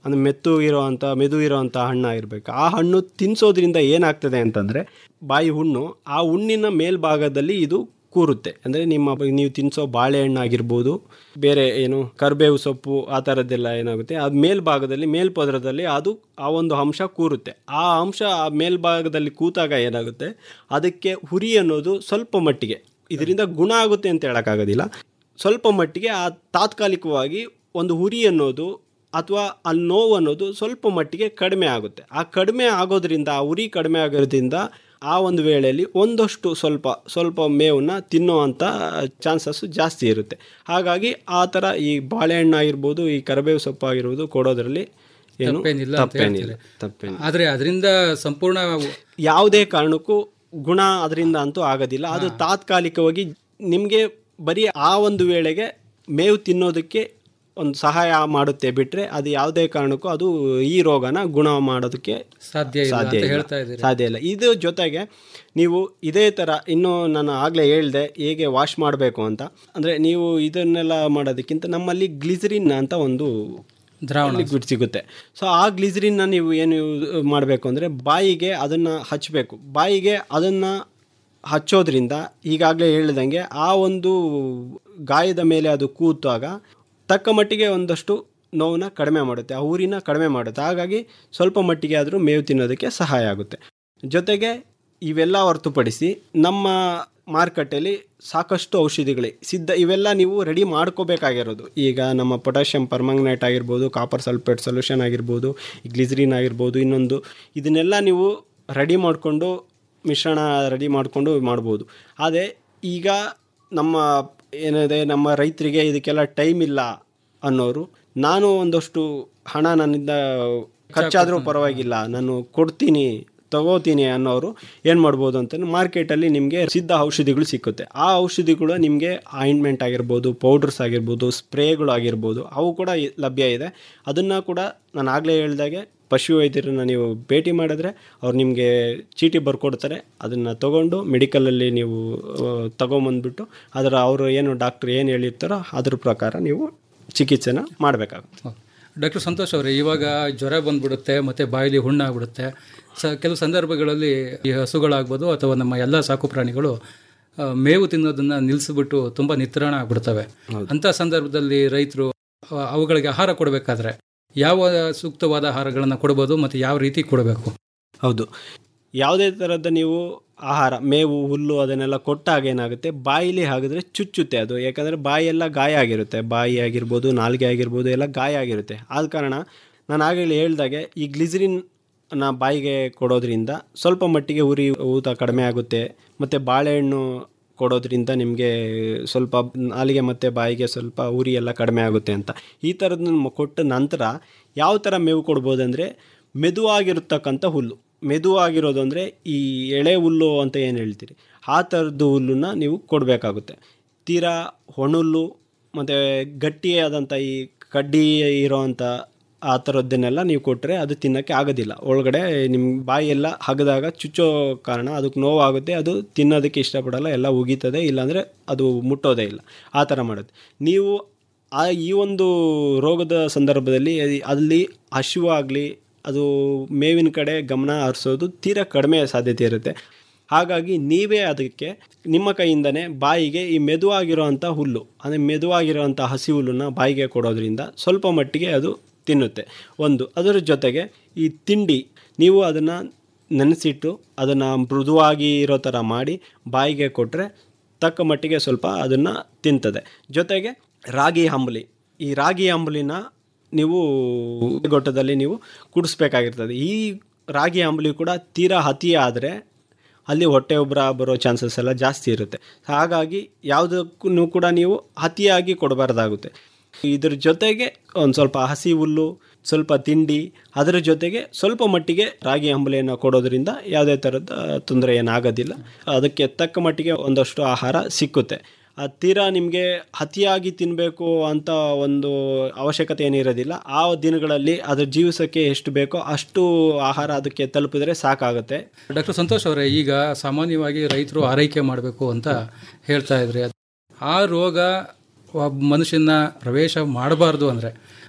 ಅಂದರೆ ಮೆತ್ತು ಇರೋವಂಥ ಮೆದು ಇರೋವಂಥ ಹಣ್ಣು ಆಗಿರಬೇಕು ಆ ಹಣ್ಣು ತಿನ್ನಿಸೋದ್ರಿಂದ ಏನಾಗ್ತದೆ ಅಂತಂದರೆ ಬಾಯಿ ಹುಣ್ಣು ಆ ಹುಣ್ಣಿನ ಮೇಲ್ಭಾಗದಲ್ಲಿ ಇದು ಕೂರುತ್ತೆ ಅಂದರೆ ನಿಮ್ಮ ನೀವು ತಿನ್ನಿಸೋ ಬಾಳೆಹಣ್ಣು ಆಗಿರ್ಬೋದು ಬೇರೆ ಏನು ಕರ್ಬೇವು ಸೊಪ್ಪು ಆ ಥರದ್ದೆಲ್ಲ ಏನಾಗುತ್ತೆ ಅದು ಮೇಲ್ಭಾಗದಲ್ಲಿ ಮೇಲ್ಪದರದಲ್ಲಿ ಅದು ಆ ಒಂದು ಅಂಶ ಕೂರುತ್ತೆ ಆ ಅಂಶ ಆ ಮೇಲ್ಭಾಗದಲ್ಲಿ ಕೂತಾಗ ಏನಾಗುತ್ತೆ ಅದಕ್ಕೆ ಹುರಿ ಅನ್ನೋದು ಸ್ವಲ್ಪ ಮಟ್ಟಿಗೆ ಇದರಿಂದ ಗುಣ ಆಗುತ್ತೆ ಅಂತ ಹೇಳೋಕ್ಕಾಗೋದಿಲ್ಲ ಸ್ವಲ್ಪ ಮಟ್ಟಿಗೆ ಆ ತಾತ್ಕಾಲಿಕವಾಗಿ ಒಂದು ಹುರಿ ಅನ್ನೋದು ಅಥವಾ ಅಲ್ಲಿ ನೋವು ಅನ್ನೋದು ಸ್ವಲ್ಪ ಮಟ್ಟಿಗೆ ಕಡಿಮೆ ಆಗುತ್ತೆ ಆ ಕಡಿಮೆ ಆಗೋದ್ರಿಂದ ಆ ಉರಿ ಕಡಿಮೆ ಆಗೋದ್ರಿಂದ ಆ ಒಂದು ವೇಳೆಯಲ್ಲಿ ಒಂದಷ್ಟು ಸ್ವಲ್ಪ ಸ್ವಲ್ಪ ಮೇವನ್ನ ತಿನ್ನುವಂಥ ಚಾನ್ಸಸ್ ಜಾಸ್ತಿ ಇರುತ್ತೆ ಹಾಗಾಗಿ ಆ ಥರ ಈ ಬಾಳೆಹಣ್ಣು ಆಗಿರ್ಬೋದು ಈ ಕರಿಬೇವು ಸೊಪ್ಪು ಆಗಿರ್ಬೋದು ಕೊಡೋದ್ರಲ್ಲಿ ಏನು ತಪ್ಪೇನಿಲ್ಲ ಅಂತ ತಪ್ಪೇನಿಲ್ಲ ಹೇಳ್ತೀರಿ. ತಪ್ಪೇನಿಲ್ಲ ಆದರೆ ಅದರಿಂದ ಸಂಪೂರ್ಣ ಯಾವುದೇ ಕಾರಣಕ್ಕೂ ಗುಣ ಅದರಿಂದ ಅಂತೂ ಆಗೋದಿಲ್ಲ ಅದು ತಾತ್ಕಾಲಿಕವಾಗಿ ನಿಮಗೆ ಬರೀ ಆ ಒಂದು ವೇಳೆಗೆ ಮೇವು ತಿನ್ನೋದಕ್ಕೆ ಒಂದು ಸಹಾಯ ಮಾಡುತ್ತೆ ಬಿಟ್ಟರೆ ಅದು ಯಾವುದೇ ಕಾರಣಕ್ಕೂ ಅದು ಈ ರೋಗನ ಗುಣ ಮಾಡೋದಕ್ಕೆ ಸಾಧ್ಯ ಇಲ್ಲ ಅಂತ ಇಲ್ಲ. ಹೇಳ್ತಾ ಇದ್ದೀರಿ. ಸಾಧ್ಯ ಇಲ್ಲ ಇದು ಜೊತೆಗೆ ನೀವು ಇದೇ ಥರ ಇನ್ನು ನಾನು ಆಗಲೇ ಹೇಳಿದೆ ಹೇಗೆ ವಾಶ್ ಮಾಡಬೇಕು ಅಂತ ಅಂದರೆ ನೀವು ಇದನ್ನೆಲ್ಲ ಮಾಡೋದಕ್ಕಿಂತ ನಮ್ಮಲ್ಲಿ ಗ್ಲಿಸರಿನ್ ಅಂತ ಒಂದು ದ್ರಾವಣ ಲಿಕ್ವಿಡ್ ಸಿಗುತ್ತೆ ಸೊ ಆ ಗ್ಲಿಸರಿನ್ನ ನೀವು ಏನು ಮಾಡಬೇಕು ಅಂದರೆ ಬಾಯಿಗೆ ಅದನ್ನು ಹಚ್ಚಬೇಕು ಬಾಯಿಗೆ ಅದನ್ನು ಹಚ್ಚೋದ್ರಿಂದ ಈಗಾಗಲೇ ಹೇಳಿದಂಗೆ ಆ ಒಂದು ಗಾಯದ ಮೇಲೆ ಅದು ಕೂತಾಗ ತಕ್ಕ ಮಟ್ಟಿಗೆ ಒಂದಷ್ಟು ನೋವನ್ನ ಕಡಿಮೆ ಮಾಡುತ್ತೆ ಆ ಊರಿನ ಕಡಿಮೆ ಮಾಡುತ್ತೆ ಹಾಗಾಗಿ ಸ್ವಲ್ಪ ಮಟ್ಟಿಗೆ ಆದರೂ ಮೇವು ತಿನ್ನೋದಕ್ಕೆ ಸಹಾಯ ಆಗುತ್ತೆ ಜೊತೆಗೆ ಇವೆಲ್ಲ ಹೊರತುಪಡಿಸಿ ನಮ್ಮ ಮಾರುಕಟ್ಟೆಯಲ್ಲಿ ಸಾಕಷ್ಟು ಔಷಧಿಗಳೇ ಸಿದ್ಧ ಇವೆಲ್ಲ ನೀವು ರೆಡಿ ಮಾಡ್ಕೋಬೇಕಾಗಿರೋದು ಈಗ ನಮ್ಮ ಪೊಟ್ಯಾಷಿಯಂ ಪರ್ಮಂಗನೇಟ್ ಆಗಿರ್ಬೋದು ಕಾಪರ್ ಸಲ್ಫೇಟ್ ಸೊಲ್ಯೂಷನ್ ಆಗಿರ್ಬೋದು ಗ್ಲಿಸರಿನ್ ಆಗಿರ್ಬೋದು ಇನ್ನೊಂದು ಇದನ್ನೆಲ್ಲ ನೀವು ರೆಡಿ ಮಾಡಿಕೊಂಡು ಮಿಶ್ರಣ ರೆಡಿ ಮಾಡಿಕೊಂಡು ಮಾಡ್ಬೋದು ಆದರೆ ಈಗ ನಮ್ಮ ಏನಿದೆ ನಮ್ಮ ರೈತರಿಗೆ ಇದಕ್ಕೆಲ್ಲ ಟೈಮ್ ಇಲ್ಲ ಅನ್ನೋರು ನಾನು ಒಂದಷ್ಟು ಹಣ ನನ್ನಿಂದ ಖರ್ಚಾದರೂ ಪರವಾಗಿಲ್ಲ ನಾನು ಕೊಡ್ತೀನಿ ತಗೋತೀನಿ ಅನ್ನೋರು ಏನು ಮಾಡ್ಬೋದು ಅಂತಂದ್ರೆ ಮಾರ್ಕೆಟಲ್ಲಿ ನಿಮಗೆ ಸಿದ್ಧ ಔಷಧಿಗಳು ಸಿಕ್ಕುತ್ತೆ ಆ ಔಷಧಿಗಳು ನಿಮಗೆ ಆಯಿಂಟ್ಮೆಂಟ್ ಆಗಿರ್ಬೋದು ಪೌಡರ್ಸ್ ಆಗಿರ್ಬೋದು ಸ್ಪ್ರೇಗಳು ಆಗಿರ್ಬೋದು ಅವು ಕೂಡ ಇ- ಲಭ್ಯ ಇದೆ ಅದನ್ನು ಕೂಡ ನಾನು ಆಗಲೇ ಹೇಳ್ದಾಗೆ ಪಶು ವೈದ್ಯರನ್ನ ನೀವು ಭೇಟಿ ಮಾಡಿದ್ರೆ ಅವ್ರು ನಿಮಗೆ ಚೀಟಿ ಬರ್ಕೊಡ್ತಾರೆ ಅದನ್ನು ತಗೊಂಡು ಮೆಡಿಕಲಲ್ಲಿ ನೀವು ಆ, ತಗೊಂಬಂದ್ಬಿಟ್ಟು ಅದರ ಅವರು ಏನು ಡಾಕ್ಟ್ರ್ ಏನು ಹೇಳಿರ್ತಾರೋ ಅದ್ರ ಪ್ರಕಾರ ನೀವು ಚಿಕಿತ್ಸೆನ ಮಾಡಬೇಕಾಗುತ್ತೆ ಡಾಕ್ಟರ್ ಸಂತೋಷ್ ಅವರೇ ಇವಾಗ ಜ್ವರ ಬಂದ್ಬಿಡುತ್ತೆ ಮತ್ತು ಬಾಯಲ್ಲಿ ಹುಣ್ಣಾಗ್ಬಿಡುತ್ತೆ ಸ ಕೆಲವು ಸಂದರ್ಭಗಳಲ್ಲಿ ಈ ಹಸುಗಳಾಗ್ಬೋದು ಅಥವಾ ನಮ್ಮ ಎಲ್ಲ ಸಾಕು ಪ್ರಾಣಿಗಳು ಆ, ಮೇವು ತಿನ್ನೋದನ್ನ ನಿಲ್ಲಿಸ್ಬಿಟ್ಟು ತುಂಬ ನಿತ್ರಾಣ ಆಗ್ಬಿಡ್ತವೆ ಅಂಥ ಸಂದರ್ಭದಲ್ಲಿ ರೈತರು ಆ, ಅವುಗಳಿಗೆ ಆಹಾರ ಕೊಡಬೇಕಾದ್ರೆ ಯಾವ ಸೂಕ್ತವಾದ ಆಹಾರಗಳನ್ನು ಕೊಡ್ಬೋದು ಮತ್ತು ಯಾವ ರೀತಿ ಕೊಡಬೇಕು ಹೌದು ಯಾವುದೇ ಥರದ ನೀವು ಆಹಾರ ಮೇವು ಹುಲ್ಲು ಅದನ್ನೆಲ್ಲ ಕೊಟ್ಟಾಗ ಏನಾಗುತ್ತೆ ಬಾಯಿಲಿ ಹಾಕಿದ್ರೆ ಚುಚ್ಚುತ್ತೆ ಅದು ಯಾಕಂದರೆ ಬಾಯೆಲ್ಲ ಗಾಯ ಆಗಿರುತ್ತೆ ಬಾಯಿ ಆಗಿರ್ಬೋದು ನಾಲಿಗೆ ಆಗಿರ್ಬೋದು ಎಲ್ಲ ಗಾಯ ಆಗಿರುತ್ತೆ ಆದ ಕಾರಣ ನಾನು ಆಗಲೇ ಹೇಳ್ದಾಗೆ ಈ ಗ್ಲಿಸರಿನ್ ನ ಬಾಯಿಗೆ ಕೊಡೋದ್ರಿಂದ ಸ್ವಲ್ಪ ಮಟ್ಟಿಗೆ ಉರಿ ಊತ ಕಡಿಮೆ ಆಗುತ್ತೆ ಮತ್ತು ಬಾಳೆಹಣ್ಣು ಕೊಡೋದ್ರಿಂದ ನಿಮಗೆ ಸ್ವಲ್ಪ ನಾಲಿಗೆ ಮತ್ತು ಬಾಯಿಗೆ ಸ್ವಲ್ಪ ಉರಿ ಎಲ್ಲ ಕಡಿಮೆ ಆಗುತ್ತೆ ಅಂತ ಈ ಥರದನ್ನ ಕೊಟ್ಟ ನಂತರ ಯಾವ ಥರ ಮೇವು ಕೊಡ್ಬೋದಂದರೆ ಮೆದುವಾಗಿರತಕ್ಕಂಥ ಹುಲ್ಲು ಮೆದುವಾಗಿರೋದು ಅಂದರೆ ಈ ಎಳೆ ಹುಲ್ಲು ಅಂತ ಏನು ಹೇಳ್ತೀರಿ ಆ ಥರದ್ದು ಹುಲ್ಲನ್ನ ನೀವು ಕೊಡಬೇಕಾಗುತ್ತೆ ತೀರಾ ಹೊಣುಲ್ಲು ಮತ್ತು ಗಟ್ಟಿಯಾದಂಥ ಈ ಕಡ್ಡಿ ಇರೋವಂಥ ಆ ಥರದ್ದನ್ನೆಲ್ಲ ನೀವು ಕೊಟ್ಟರೆ ಅದು ತಿನ್ನೋಕ್ಕೆ ಆಗೋದಿಲ್ಲ ಒಳಗಡೆ ನಿಮ್ಮ ಬಾಯಿಯೆಲ್ಲ ಹಗದಾಗ ಚುಚ್ಚೋ ಕಾರಣ ಅದಕ್ಕೆ ನೋವಾಗುತ್ತೆ ಅದು ತಿನ್ನೋದಕ್ಕೆ ಇಷ್ಟಪಡಲ್ಲ ಎಲ್ಲ ಉಗೀತದೆ ಇಲ್ಲಾಂದರೆ ಅದು ಮುಟ್ಟೋದೇ ಇಲ್ಲ ಆ ಥರ ಮಾಡುತ್ತೆ ನೀವು ಆ ಈ ಒಂದು ರೋಗದ ಸಂದರ್ಭದಲ್ಲಿ ಅದಿ- ಅಲ್ಲಿ ಹಸಿವು ಆಗಲಿ ಅದು ಮೇವಿನ ಕಡೆ ಗಮನ ಹರಿಸೋದು ತೀರಾ ಕಡಿಮೆ ಸಾಧ್ಯತೆ ಇರುತ್ತೆ ಹಾಗಾಗಿ ನೀವೇ ಅದಕ್ಕೆ ನಿಮ್ಮ ಕೈಯಿಂದನೇ ಬಾಯಿಗೆ ಈ ಮೆದುವಾಗಿರೋವಂಥ ಹುಲ್ಲು ಅಂದರೆ ಮೆದುವಾಗಿರೋವಂಥ ಹಸಿ ಹುಲ್ಲನ್ನು ಬಾಯಿಗೆ ಕೊಡೋದ್ರಿಂದ ಸ್ವಲ್ಪ ಮಟ್ಟಿಗೆ ಅದು ತಿನ್ನುತ್ತೆ ಒಂದು ಅದರ ಜೊತೆಗೆ ಈ ತಿಂಡಿ ನೀವು ಅದನ್ನು ನೆನೆಸಿಟ್ಟು ಅದನ್ನು ಮೃದುವಾಗಿ ಇರೋ ಥರ ಮಾಡಿ ಬಾಯಿಗೆ ಕೊಟ್ಟರೆ ತಕ್ಕ ಮಟ್ಟಿಗೆ ಸ್ವಲ್ಪ ಅದನ್ನು ತಿಂತದೆ ಜೊತೆಗೆ ರಾಗಿ ಅಂಬಲಿ ಈ ರಾಗಿ ಅಂಬಲಿನ ನೀವು ಗೊಟ್ಟದಲ್ಲಿ ನೀವು ಕುಡಿಸ್ಬೇಕಾಗಿರ್ತದೆ ಈ ರಾಗಿ ಅಂಬಲಿ ಕೂಡ ತೀರಾ ಅತಿ ಆದರೆ ಅಲ್ಲಿ ಹೊಟ್ಟೆ ಉಬ್ಬರ ಬರೋ ಚಾನ್ಸಸ್ ಎಲ್ಲ ಜಾಸ್ತಿ ಇರುತ್ತೆ ಹಾಗಾಗಿ ಯಾವುದಕ್ಕೂ ಕೂಡ ನೀವು ಅತಿಯಾಗಿ ಕೊಡಬಾರ್ದಾಗುತ್ತೆ ಇದ್ರ ಜೊತೆಗೆ ಒಂದು ಸ್ವಲ್ಪ ಹಸಿ ಹುಲ್ಲು ಸ್ವಲ್ಪ ತಿಂಡಿ ಅದರ ಜೊತೆಗೆ ಸ್ವಲ್ಪ ಮಟ್ಟಿಗೆ ರಾಗಿ ಅಂಬಲಿಯನ್ನು ಕೊಡೋದ್ರಿಂದ ಯಾವುದೇ ಥರದ ತೊಂದರೆ ಏನಾಗೋದಿಲ್ಲ ಅದಕ್ಕೆ ತಕ್ಕ ಮಟ್ಟಿಗೆ ಒಂದಷ್ಟು ಆಹಾರ ಸಿಕ್ಕುತ್ತೆ ಆ ತೀರಾ ನಿಮಗೆ ಅತಿಯಾಗಿ ತಿನ್ನಬೇಕು ಅಂತ ಒಂದು ಅವಶ್ಯಕತೆ ಏನಿರೋದಿಲ್ಲ ಆ ದಿನಗಳಲ್ಲಿ ಅದ್ರ ಜೀವಿಸೋಕ್ಕೆ ಎಷ್ಟು ಬೇಕೋ ಅಷ್ಟು ಆಹಾರ ಅದಕ್ಕೆ ತಲುಪಿದ್ರೆ ಸಾಕಾಗುತ್ತೆ ಡಾಕ್ಟರ್ ಸಂತೋಷ್ ಅವರೇ ಈಗ ಸಾಮಾನ್ಯವಾಗಿ ರೈತರು ಆರೈಕೆ ಮಾಡಬೇಕು ಅಂತ ಹೇಳ್ತಾ ಇದ್ರಿ ಆ ರೋಗ ಒಬ್ಬ ಮನುಷ್ಯನ ಪ್ರವೇಶ ಮಾಡಬಾರ್ದು ಅಂದರೆ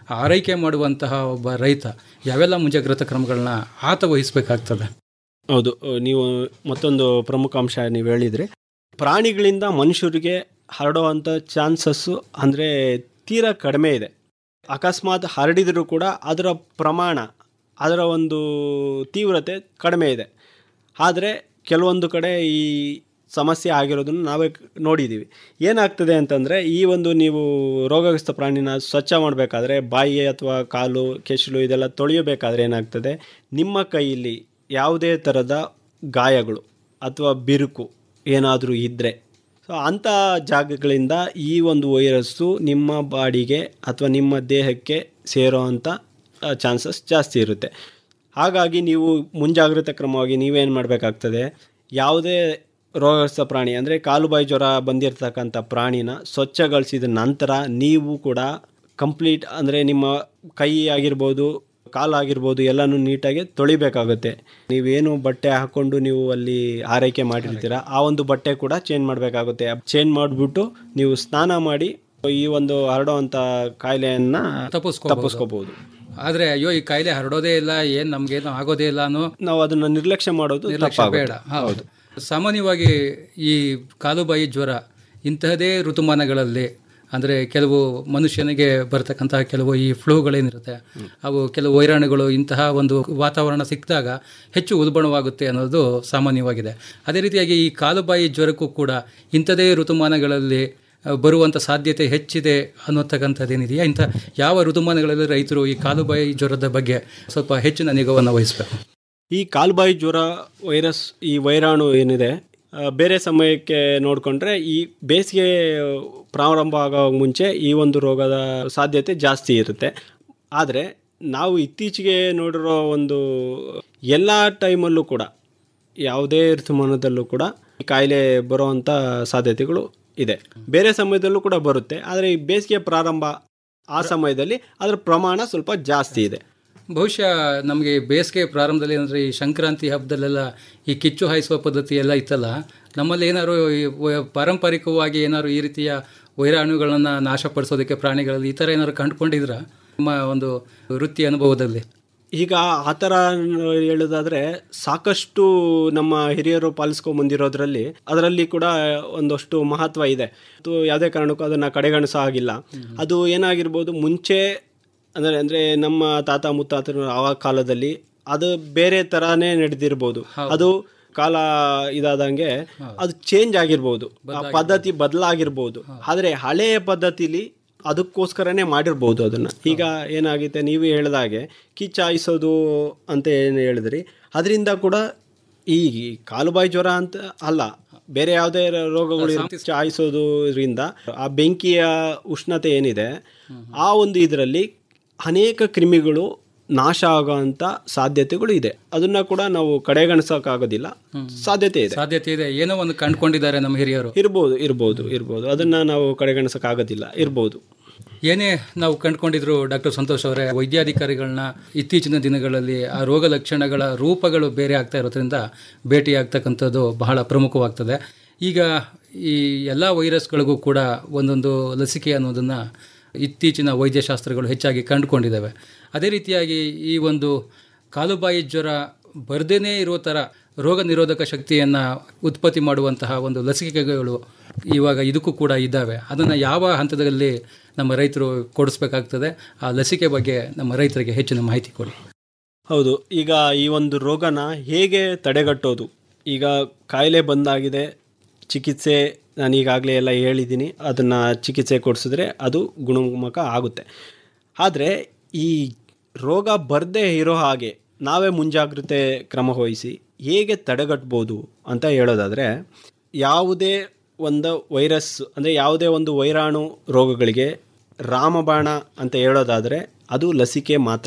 ಆರೈಕೆ ಮಾಡುವಂತಹ ಒಬ್ಬ ರೈತ ಯಾವೆಲ್ಲ ಮುಂಜಾಗ್ರತಾ ಕ್ರಮಗಳನ್ನ ಆತ ವಹಿಸಬೇಕಾಗ್ತದೆ ಹೌದು ನೀವು ಮತ್ತೊಂದು ಪ್ರಮುಖ ಅಂಶ ನೀವು ಹೇಳಿದ್ರಿ ಪ್ರಾಣಿಗಳಿಂದ ಮನುಷ್ಯರಿಗೆ ಹರಡುವಂಥ ಚಾನ್ಸಸ್ಸು ಅಂದರೆ ತೀರಾ ಕಡಿಮೆ ಇದೆ ಅಕಸ್ಮಾತ್ ಹರಡಿದರೂ ಕೂಡ ಅದರ ಪ್ರಮಾಣ ಅದರ ಒಂದು ತೀವ್ರತೆ ಕಡಿಮೆ ಇದೆ ಆದರೆ ಕೆಲವೊಂದು ಕಡೆ ಈ ಸಮಸ್ಯೆ ಆಗಿರೋದನ್ನು ನಾವೇ ನೋಡಿದ್ದೀವಿ ಏನಾಗ್ತದೆ ಅಂತಂದರೆ ಈ ಒಂದು ನೀವು ರೋಗಗ್ರಸ್ತ ಪ್ರಾಣಿನ ಸ್ವಚ್ಛ ಮಾಡಬೇಕಾದ್ರೆ ಬಾಯಿ ಅಥವಾ ಕಾಲು ಕೆಸಲು ಇದೆಲ್ಲ ತೊಳೆಯಬೇಕಾದ್ರೆ ಏನಾಗ್ತದೆ ನಿಮ್ಮ ಕೈಯಲ್ಲಿ ಯಾವುದೇ ಥರದ ಗಾಯಗಳು ಅಥವಾ ಬಿರುಕು ಏನಾದರೂ ಇದ್ದರೆ ಸೊ ಅಂಥ ಜಾಗಗಳಿಂದ ಈ ಒಂದು ವೈರಸ್ಸು ನಿಮ್ಮ ಬಾಡಿಗೆ ಅಥವಾ ನಿಮ್ಮ ದೇಹಕ್ಕೆ ಸೇರೋ ಅಂಥ ಚಾನ್ಸಸ್ ಜಾಸ್ತಿ ಇರುತ್ತೆ ಹಾಗಾಗಿ ನೀವು ಮುಂಜಾಗ್ರತಾ ಕ್ರಮವಾಗಿ ನೀವೇನು ಮಾಡಬೇಕಾಗ್ತದೆ ಯಾವುದೇ ರೋಗಗ್ರಸ್ತ ಪ್ರಾಣಿ ಅಂದರೆ ಕಾಲುಬಾಯಿ ಜ್ವರ ಬಂದಿರತಕ್ಕಂಥ ಪ್ರಾಣಿನ ಸ್ವಚ್ಛಗೊಳಿಸಿದ ನಂತರ ನೀವು ಕೂಡ ಕಂಪ್ಲೀಟ್ ಅಂದರೆ ನಿಮ್ಮ ಕೈ ಆಗಿರ್ಬೋದು ಕಾಲಾಗಿರ್ಬೋದು ಎಲ್ಲನೂ ನೀಟಾಗಿ ತೊಳಿಬೇಕಾಗುತ್ತೆ ನೀವೇನು ಬಟ್ಟೆ ಹಾಕ್ಕೊಂಡು ನೀವು ಅಲ್ಲಿ ಆರೈಕೆ ಮಾಡಿರ್ತೀರ ಆ ಒಂದು ಬಟ್ಟೆ ಕೂಡ ಚೇಂಜ್ ಮಾಡಬೇಕಾಗುತ್ತೆ ಚೇಂಜ್ ಮಾಡಿಬಿಟ್ಟು ನೀವು ಸ್ನಾನ ಮಾಡಿ ಈ ಒಂದು ಹರಡುವಂಥ ಕಾಯಿಲೆಯನ್ನು ತಪ್ಪಿಸ್ಕೋಬಹುದು. ತಪ್ಪಿಸ್ಕೋಬಹುದು ಆದರೆ ಅಯ್ಯೋ ಈ ಕಾಯಿಲೆ ಹರಡೋದೇ ಇಲ್ಲ ಏನು ನಮಗೇನು ಆಗೋದೇ ಇಲ್ಲ ಅನ್ನೋ ನಾವು ಅದನ್ನು ನಿರ್ಲಕ್ಷ್ಯ ಮಾಡೋದು ನಿರ್ಲಕ್ಷ್ಯ ತಪ್ಪಾಗುತ್ತೆ. ಬೇಡ ಹೌದು ಸಾಮಾನ್ಯವಾಗಿ ಈ ಕಾಲುಬಾಯಿ ಜ್ವರ ಇಂತಹದೇ ಋತುಮಾನಗಳಲ್ಲಿ ಅಂದರೆ ಕೆಲವು ಮನುಷ್ಯನಿಗೆ ಬರ್ತಕ್ಕಂತಹ ಕೆಲವು ಈ ಫ್ಲೂಗಳೇನಿರುತ್ತೆ ಅವು ಕೆಲವು ವೈರಾಣುಗಳು ಇಂತಹ ಒಂದು ವಾತಾವರಣ ಸಿಕ್ಕಿದಾಗ ಹೆಚ್ಚು ಉಲ್ಬಣವಾಗುತ್ತೆ ಅನ್ನೋದು ಸಾಮಾನ್ಯವಾಗಿದೆ ಅದೇ ರೀತಿಯಾಗಿ ಈ ಕಾಲುಬಾಯಿ ಜ್ವರಕ್ಕೂ ಕೂಡ ಇಂಥದೇ ಋತುಮಾನಗಳಲ್ಲಿ ಆ, ಬರುವಂಥ ಸಾಧ್ಯತೆ ಹೆಚ್ಚಿದೆ ಅನ್ನೋತಕ್ಕಂಥದ್ದೇನಿದೆಯಾ ಇಂಥ ಯಾವ ಋತುಮಾನಗಳಲ್ಲಿ ರೈತರು ಈ ಕಾಲುಬಾಯಿ ಜ್ವರದ ಬಗ್ಗೆ ಸ್ವಲ್ಪ ಹೆಚ್ಚಿನ ನಿಗಾವನ್ನು ವಹಿಸಬೇಕು ಈ ಕಾಲ್ಬಾಯಿ ಜ್ವರ ವೈರಸ್ ಈ ವೈರಾಣು ಏನಿದೆ ಆ, ಬೇರೆ ಸಮಯಕ್ಕೆ ನೋಡಿಕೊಂಡ್ರೆ ಈ ಬೇಸಿಗೆ ಪ್ರಾರಂಭ ಆಗೋ ಮುಂಚೆ ಈ ಒಂದು ರೋಗದ ಸಾಧ್ಯತೆ ಜಾಸ್ತಿ ಇರುತ್ತೆ ಆದರೆ ನಾವು ಇತ್ತೀಚೆಗೆ ನೋಡಿರೋ ಒಂದು ಎಲ್ಲ ಟೈಮಲ್ಲೂ ಕೂಡ ಯಾವುದೇ ಋತುಮಾನದಲ್ಲೂ ಕೂಡ ಈ ಕಾಯಿಲೆ ಬರುವಂಥ ಸಾಧ್ಯತೆಗಳು ಇದೆ ಬೇರೆ ಸಮಯದಲ್ಲೂ ಕೂಡ ಬರುತ್ತೆ ಆದರೆ ಈ ಬೇಸಿಗೆ ಪ್ರಾರಂಭ ಆ ಸಮಯದಲ್ಲಿ ಅದರ ಪ್ರಮಾಣ ಸ್ವಲ್ಪ ಜಾಸ್ತಿ ಇದೆ ಬಹುಶಃ ನಮಗೆ ಬೇಸಿಗೆ ಪ್ರಾರಂಭದಲ್ಲಿ ಅಂದರೆ ಈ ಸಂಕ್ರಾಂತಿ ಹಬ್ಬದಲ್ಲೆಲ್ಲ ಈ ಕಿಚ್ಚು ಹಾಯಿಸುವ ಪದ್ಧತಿ ಎಲ್ಲ ಇತ್ತಲ್ಲ ನಮ್ಮಲ್ಲಿ ಏನಾದ್ರು ಈ ವ- ಪಾರಂಪರಿಕವಾಗಿ ಏನಾದ್ರು ಈ ರೀತಿಯ ವೈರಾಣುಗಳನ್ನು ನಾಶಪಡಿಸೋದಕ್ಕೆ ಪ್ರಾಣಿಗಳಲ್ಲಿ ಈ ಥರ ಏನಾದ್ರು ಕಂಡುಕೊಂಡಿದ್ರ ನಿಮ್ಮ ಒಂದು ವೃತ್ತಿ ಅನುಭವದಲ್ಲಿ ಈಗ ಆ ಥರ ಹೇಳೋದಾದ್ರೆ ಸಾಕಷ್ಟು ನಮ್ಮ ಹಿರಿಯರು ಪಾಲಿಸ್ಕೊಂಡ್ ಬಂದಿರೋದ್ರಲ್ಲಿ ಅದರಲ್ಲಿ ಕೂಡ ಒಂದಷ್ಟು ಮಹತ್ವ ಇದೆ ಅದು ಯಾವುದೇ ಕಾರಣಕ್ಕೂ ಅದನ್ನು ಕಡೆಗಣಿಸೋ ಆಗಿಲ್ಲ ಅದು ಏನಾಗಿರ್ಬೋದು ಮುಂಚೆ ಅಂದರೆ ಅಂದರೆ ನಮ್ಮ ತಾತ ಮುತ್ತಾತರು ಆ ಕಾಲದಲ್ಲಿ ಅದು ಬೇರೆ ಥರನೇ ನಡೆದಿರ್ಬೋದು ಅದು ಕಾಲ ಇದಾದಂಗೆ ಅದು ಚೇಂಜ್ ಆಗಿರ್ಬೋದು ಆ ಪದ್ಧತಿ ಬದಲಾಗಿರ್ಬೋದು ಆದರೆ ಹಳೆಯ ಪದ್ಧತಿಲಿ ಅದಕ್ಕೋಸ್ಕರನೇ ಮಾಡಿರ್ಬೋದು ಅದನ್ನು ಈಗ ಏನಾಗುತ್ತೆ ನೀವು ಹೇಳಿದಾಗೆ ಕಿಚ್ಚಾಯಿಸೋದು ಅಂತ ಏನು ಹೇಳಿದ್ರಿ ಅದರಿಂದ ಕೂಡ ಈ ಕಾಲುಬಾಯಿ ಜ್ವರ ಅಂತ ಅಲ್ಲ ಬೇರೆ ಯಾವುದೇ ರೋಗಗಳು ಚಾಯಿಸೋದ್ರಿಂದ ಆ ಬೆಂಕಿಯ ಉಷ್ಣತೆ ಏನಿದೆ ಆ ಒಂದು ಇದರಲ್ಲಿ ಅನೇಕ ಕ್ರಿಮಿಗಳು ನಾಶ ಆಗೋಂಥ ಸಾಧ್ಯತೆಗಳು ಇದೆ ಅದನ್ನ ಕೂಡ ನಾವು ಕಡೆಗಣಿಸೋಕ್ಕಾಗೋದಿಲ್ಲ ಸಾಧ್ಯತೆ ಇದೆ ಸಾಧ್ಯತೆ ಇದೆ ಏನೋ ಒಂದು ಕಂಡುಕೊಂಡಿದ್ದಾರೆ ನಮ್ಮ ಹಿರಿಯರು ಇರ್ಬೋದು ಇರ್ಬೋದು ಇರ್ಬೋದು ಅದನ್ನ ನಾವು ಕಡೆಗಣಿಸೋಕ್ಕಾಗೋದಿಲ್ಲ ಇರ್ಬೋದು ಏನೇ ನಾವು ಕಂಡುಕೊಂಡಿದ್ರು ಡಾಕ್ಟರ್ ಸಂತೋಷ್ ಅವರೇ ವೈದ್ಯಾಧಿಕಾರಿಗಳನ್ನ ಇತ್ತೀಚಿನ ದಿನಗಳಲ್ಲಿ ಆ ರೋಗ ಲಕ್ಷಣಗಳ ರೂಪಗಳು ಬೇರೆ ಆಗ್ತಾ ಇರೋದ್ರಿಂದ ಭೇಟಿಯಾಗ್ತಕ್ಕಂಥದ್ದು ಬಹಳ ಪ್ರಮುಖವಾಗ್ತದೆ ಈಗ ಈ ಎಲ್ಲ ವೈರಸ್ಗಳಿಗೂ ಕೂಡ ಒಂದೊಂದು ಲಸಿಕೆ ಅನ್ನೋದನ್ನು ಇತ್ತೀಚಿನ ವೈದ್ಯಶಾಸ್ತ್ರಗಳು ಹೆಚ್ಚಾಗಿ ಕಂಡುಕೊಂಡಿದ್ದಾವೆ ಅದೇ ರೀತಿಯಾಗಿ ಈ ಒಂದು ಕಾಲುಬಾಯಿ ಜ್ವರ ಬರ್ದೇನೇ ಇರೋ ಥರ ರೋಗ ನಿರೋಧಕ ಶಕ್ತಿಯನ್ನು ಉತ್ಪತ್ತಿ ಮಾಡುವಂತಹ ಒಂದು ಲಸಿಕೆಗಳು ಇವಾಗ ಇದಕ್ಕೂ ಕೂಡ ಇದ್ದಾವೆ ಅದನ್ನು ಯಾವ ಹಂತದಲ್ಲಿ ನಮ್ಮ ರೈತರು ಕೊಡಿಸ್ಬೇಕಾಗ್ತದೆ ಆ ಲಸಿಕೆ ಬಗ್ಗೆ ನಮ್ಮ ರೈತರಿಗೆ ಹೆಚ್ಚಿನ ಮಾಹಿತಿ ಕೊಡಿ ಹೌದು ಈಗ ಈ ಒಂದು ರೋಗನ ಹೇಗೆ ತಡೆಗಟ್ಟೋದು ಈಗ ಕಾಯಿಲೆ ಬಂದಾಗಿದೆ ಚಿಕಿತ್ಸೆ ನಾನು ಈಗಾಗಲೇ ಎಲ್ಲ ಹೇಳಿದ್ದೀನಿ ಅದನ್ನು ಚಿಕಿತ್ಸೆ ಕೊಡಿಸಿದ್ರೆ ಅದು ಗುಣಮುಖ ಆಗುತ್ತೆ ಆದರೆ ಈ ರೋಗ ಬರದೇ ಇರೋ ಹಾಗೆ ನಾವೇ ಮುಂಜಾಗ್ರತೆ ಕ್ರಮ ವಹಿಸಿ ಹೇಗೆ ತಡೆಗಟ್ಬೋದು ಅಂತ ಹೇಳೋದಾದರೆ ಯಾವುದೇ ಒಂದು ವೈರಸ್ ಅಂದರೆ ಯಾವುದೇ ಒಂದು ವೈರಾಣು ರೋಗಗಳಿಗೆ ರಾಮಬಾಣ ಅಂತ ಹೇಳೋದಾದರೆ ಅದು ಲಸಿಕೆ ಮಾತ್ರ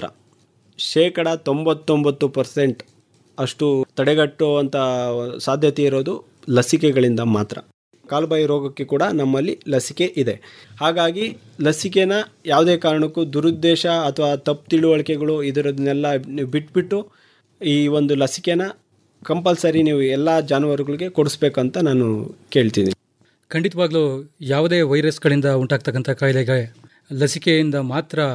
ಶೇಕಡ ತೊಂಬತ್ತೊಂಬತ್ತು ಪರ್ಸೆಂಟ್ ಅಷ್ಟು ತಡೆಗಟ್ಟುವಂಥ ಸಾಧ್ಯತೆ ಇರೋದು ಲಸಿಕೆಗಳಿಂದ ಮಾತ್ರ ಕಾಲುಬಾಯಿ ರೋಗಕ್ಕೆ ಕೂಡ ನಮ್ಮಲ್ಲಿ ಲಸಿಕೆ ಇದೆ ಹಾಗಾಗಿ ಲಸಿಕೆನ ಯಾವುದೇ ಕಾರಣಕ್ಕೂ ದುರುದ್ದೇಶ ಅಥವಾ ತಪ್ಪು ತಿಳುವಳಿಕೆಗಳು ಇದರನ್ನೆಲ್ಲ ನೀವು ಬಿಟ್ಬಿಟ್ಟು ಈ ಒಂದು ಲಸಿಕೆನ ಕಂಪಲ್ಸರಿ ನೀವು ಎಲ್ಲ ಜಾನುವಾರುಗಳಿಗೆ ಕೊಡಿಸ್ಬೇಕಂತ ನಾನು ಕೇಳ್ತೀನಿ ಖಂಡಿತವಾಗ್ಲೂ ಯಾವುದೇ ವೈರಸ್ಗಳಿಂದ ಉಂಟಾಗ್ತಕ್ಕಂಥ ಕಾಯಿಲೆಗೆ ಲಸಿಕೆಯಿಂದ ಮಾತ್ರ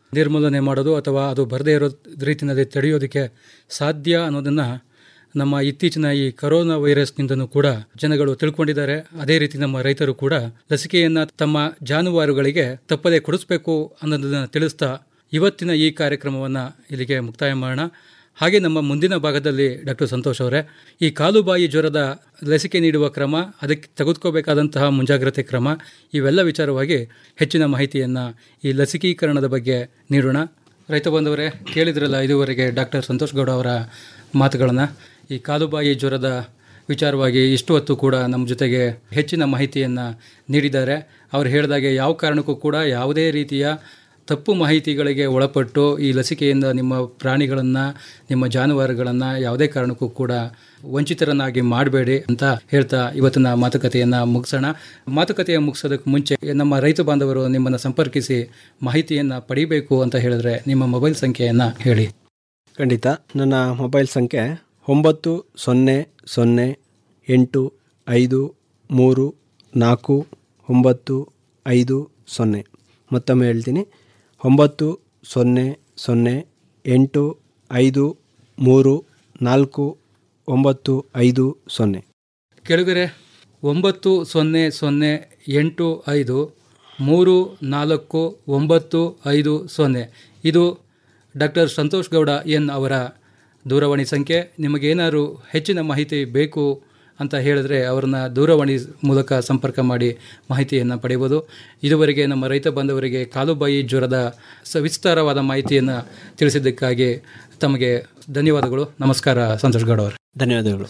ನಿರ್ಮೂಲನೆ ಮಾಡೋದು ಅಥವಾ ಅದು ಬರದೇ ಇರೋ ರೀತಿಯಲ್ಲಿ ತಡೆಯೋದಕ್ಕೆ ಸಾಧ್ಯ ಅನ್ನೋದನ್ನು ನಮ್ಮ ಇತ್ತೀಚಿನ ಈ ಕರೋನಾ ವೈರಸ್ನಿಂದನೂ ಕೂಡ ಜನಗಳು ತಿಳ್ಕೊಂಡಿದ್ದಾರೆ ಅದೇ ರೀತಿ ನಮ್ಮ ರೈತರು ಕೂಡ ಲಸಿಕೆಯನ್ನು ತಮ್ಮ ಜಾನುವಾರುಗಳಿಗೆ ತಪ್ಪದೇ ಕೊಡಿಸ್ಬೇಕು ಅನ್ನೋದನ್ನು ತಿಳಿಸ್ತಾ ಇವತ್ತಿನ ಈ ಕಾರ್ಯಕ್ರಮವನ್ನು ಇಲ್ಲಿಗೆ ಮುಕ್ತಾಯ ಮಾಡೋಣ ಹಾಗೆ ನಮ್ಮ ಮುಂದಿನ ಭಾಗದಲ್ಲಿ ಡಾಕ್ಟರ್ ಸಂತೋಷ್ ಅವರೇ ಈ ಕಾಲುಬಾಯಿ ಜ್ವರದ ಲಸಿಕೆ ನೀಡುವ ಕ್ರಮ ಅದಕ್ಕೆ ತೆಗೆದುಕೋಬೇಕಾದಂತಹ ಮುಂಜಾಗ್ರತೆ ಕ್ರಮ ಇವೆಲ್ಲ ವಿಚಾರವಾಗಿ ಹೆಚ್ಚಿನ ಮಾಹಿತಿಯನ್ನು ಈ ಲಸಿಕೀಕರಣದ ಬಗ್ಗೆ ನೀಡೋಣ ರೈತ ಬಂಧುವರೇ ಕೇಳಿದ್ರಲ್ಲ ಇದುವರೆಗೆ ಡಾಕ್ಟರ್ ಸಂತೋಷ್ ಗೌಡ ಅವರ ಮಾತುಗಳನ್ನು ಈ ಕಾಲುಬಾಯಿ ಜ್ವರದ ವಿಚಾರವಾಗಿ ಇಷ್ಟು ಹೊತ್ತು ಕೂಡ ನಮ್ಮ ಜೊತೆಗೆ ಹೆಚ್ಚಿನ ಮಾಹಿತಿಯನ್ನು ನೀಡಿದ್ದಾರೆ ಅವರು ಹೇಳಿದಾಗೆ ಯಾವ ಕಾರಣಕ್ಕೂ ಕೂಡ ಯಾವುದೇ ರೀತಿಯ ತಪ್ಪು ಮಾಹಿತಿಗಳಿಗೆ ಒಳಪಟ್ಟು ಈ ಲಸಿಕೆಯಿಂದ ನಿಮ್ಮ ಪ್ರಾಣಿಗಳನ್ನು ನಿಮ್ಮ ಜಾನುವಾರುಗಳನ್ನು ಯಾವುದೇ ಕಾರಣಕ್ಕೂ ಕೂಡ ವಂಚಿತರನ್ನಾಗಿ ಮಾಡಬೇಡಿ ಅಂತ ಹೇಳ್ತಾ ಇವತ್ತಿನ ಮಾತುಕತೆಯನ್ನು ಮುಗಿಸೋಣ ಮಾತುಕತೆಯ ಮುಗಿಸೋದಕ್ಕೆ ಮುಂಚೆ ನಮ್ಮ ರೈತ ಬಾಂಧವರು ನಿಮ್ಮನ್ನು ಸಂಪರ್ಕಿಸಿ ಮಾಹಿತಿಯನ್ನು ಪಡಿಬೇಕು ಅಂತ ಹೇಳಿದ್ರೆ ನಿಮ್ಮ ಮೊಬೈಲ್ ಸಂಖ್ಯೆಯನ್ನು ಹೇಳಿ ಖಂಡಿತ ನನ್ನ ಮೊಬೈಲ್ ಸಂಖ್ಯೆ ಒಂಬತ್ತು ಸೊನ್ನೆ ಸೊನ್ನೆ ಎಂಟು ಐದು ಮೂರು ನಾಲ್ಕು ಒಂಬತ್ತು ಐದು ಸೊನ್ನೆ ಮತ್ತೊಮ್ಮೆ ಹೇಳ್ತೀನಿ ಒಂಬತ್ತು ಸೊನ್ನೆ ಸೊನ್ನೆ ಎಂಟು ಐದು ಮೂರು ನಾಲ್ಕು ಒಂಬತ್ತು ಐದು ಸೊನ್ನೆ ಕೆಳಗರೆ ಒಂಬತ್ತು ಸೊನ್ನೆ ಸೊನ್ನೆ ಎಂಟು ಐದು ಮೂರು ನಾಲ್ಕು ಒಂಬತ್ತು ಐದು ಸೊನ್ನೆ ಇದು ಡಾಕ್ಟರ್ ಸಂತೋಷ್ ಗೌಡ ಎನ್ ಅವರ ದೂರವಾಣಿ ಸಂಖ್ಯೆ ನಿಮಗೇನಾದ್ರು ಹೆಚ್ಚಿನ ಮಾಹಿತಿ ಬೇಕು ಅಂತ ಹೇಳಿದ್ರೆ ಅವರನ್ನ ದೂರವಾಣಿ ಮೂಲಕ ಸಂಪರ್ಕ ಮಾಡಿ ಮಾಹಿತಿಯನ್ನು ಪಡೆಯಬಹುದು ಇದುವರೆಗೆ ನಮ್ಮ ರೈತ ಬಾಂಧವರಿಗೆ ಕಾಲುಬಾಯಿ ಜ್ವರದ ಸವಿಸ್ತಾರವಾದ ಮಾಹಿತಿಯನ್ನು ತಿಳಿಸಿದ್ದಕ್ಕಾಗಿ ತಮಗೆ ಧನ್ಯವಾದಗಳು ನಮಸ್ಕಾರ ಸಂತೋಷ್ ಗೌಡ ಅವರು ಧನ್ಯವಾದಗಳು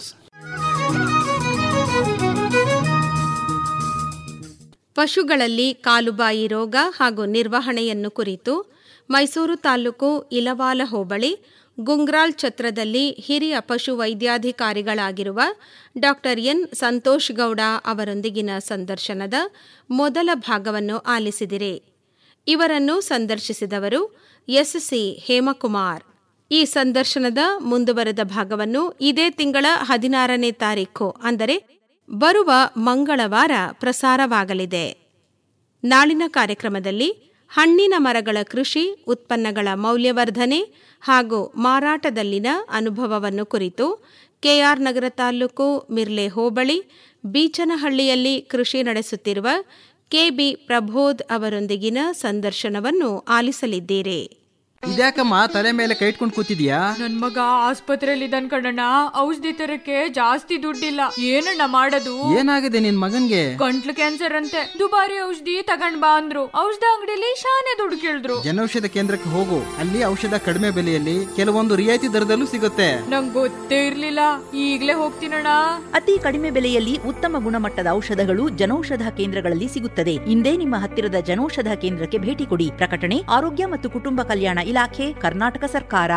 ಪಶುಗಳಲ್ಲಿ ಕಾಲುಬಾಯಿ ರೋಗ ಹಾಗೂ ನಿರ್ವಹಣೆಯನ್ನು ಕುರಿತು ಮೈಸೂರು ತಾಲೂಕು ಇಲವಾಲ ಹೋಬಳಿ ಗುಂಗ್ರಾಲ್ ಛತ್ರದಲ್ಲಿ ಹಿರಿಯ ಪಶು ವೈದ್ಯಾಧಿಕಾರಿಗಳಾಗಿರುವ ಡಾಕ್ಟರ್ ಎನ್ ಸಂತೋಷ್ ಗೌಡ ಅವರೊಂದಿಗಿನ ಸಂದರ್ಶನದ ಮೊದಲ ಭಾಗವನ್ನು ಆಲಿಸಿದಿರಿ ಇವರನ್ನು ಸಂದರ್ಶಿಸಿದವರು ಎಸ್ಸಿ ಹೇಮಕುಮಾರ್ ಈ ಸಂದರ್ಶನದ ಮುಂದುವರೆದ ಭಾಗವನ್ನು ಇದೇ ತಿಂಗಳ ಹದಿನಾರನೇ ತಾರೀಖು ಅಂದರೆ ಬರುವ ಮಂಗಳವಾರ ಪ್ರಸಾರವಾಗಲಿದೆ ನಾಳಿನ ಕಾರ್ಯಕ್ರಮದಲ್ಲಿ ಹಣ್ಣಿನ ಮರಗಳ ಕೃಷಿ ಉತ್ಪನ್ನಗಳ ಮೌಲ್ಯವರ್ಧನೆ ಹಾಗೂ ಮಾರಾಟದಲ್ಲಿನ ಅನುಭವವನ್ನು ಕುರಿತು ಕೆಆರ್ ನಗರ ತಾಲೂಕು ಮಿರ್ಲೆ ಹೋಬಳಿ ಬೀಚನಹಳ್ಳಿಯಲ್ಲಿ ಕೃಷಿ ನಡೆಸುತ್ತಿರುವ ಕೆಬಿ ಪ್ರಬೋಧ್ ಅವರೊಂದಿಗಿನ ಸಂದರ್ಶನವನ್ನು ಆಲಿಸಲಿದ್ದೀರಿ ಇದ್ಯಾಕಮ್ಮ ತಲೆ ಮೇಲೆ ಕೈ ಇಟ್ಕೊಂಡು ಕೂತಿದ್ಯಾ ನನ್ ಮಗ ಆಸ್ಪತ್ರೆಯಲ್ಲಿ ಇದ್ದಾನ್ ಕಣಣ್ಣ ಔಷಧಿ ತರಕ್ಕೆ ಜಾಸ್ತಿ ದುಡ್ಡಿಲ್ಲ ಏನಣ್ಣ ಮಾಡೋದು ಏನಾಗಿದೆ ನಿನ್ ಮಗನ್ಗೆ ಗಂಟ್ಲು ಕ್ಯಾನ್ಸರ್ ಅಂತೆ ದುಬಾರಿ ಔಷಧಿ ತಗೊಂಡ್ ಬಾ ಅಂದ್ರು ಔಷಧ ಅಂಗಡಿಲಿ ಶಾನೆ ದುಡ್ಡು ಕೇಳಿದ್ರು ಜನೌಷಧ ಕೇಂದ್ರಕ್ಕೆ ಹೋಗು ಅಲ್ಲಿ ಔಷಧ ಕಡಿಮೆ ಬೆಲೆಯಲ್ಲಿ ಕೆಲವೊಂದು ರಿಯಾಯಿತಿ ದರದಲ್ಲೂ ಸಿಗುತ್ತೆ ನಂಗ್ ಗೊತ್ತೇ ಇರ್ಲಿಲ್ಲ ಈಗ್ಲೇ ಹೋಗ್ತೀನಣ್ಣ ಅತಿ ಕಡಿಮೆ ಬೆಲೆಯಲ್ಲಿ ಉತ್ತಮ ಗುಣಮಟ್ಟದ ಔಷಧಗಳು ಜನೌಷಧ ಕೇಂದ್ರಗಳಲ್ಲಿ ಸಿಗುತ್ತದೆ ಇಂದೇ ನಿಮ್ಮ ಹತ್ತಿರದ ಜನೌಷಧ ಕೇಂದ್ರಕ್ಕೆ ಭೇಟಿ ಕೊಡಿ ಪ್ರಕಟಣೆ ಆರೋಗ್ಯ ಮತ್ತು ಕುಟುಂಬ ಕಲ್ಯಾಣ ಇಲಾಖೆ ಕರ್ನಾಟಕ ಸರ್ಕಾರ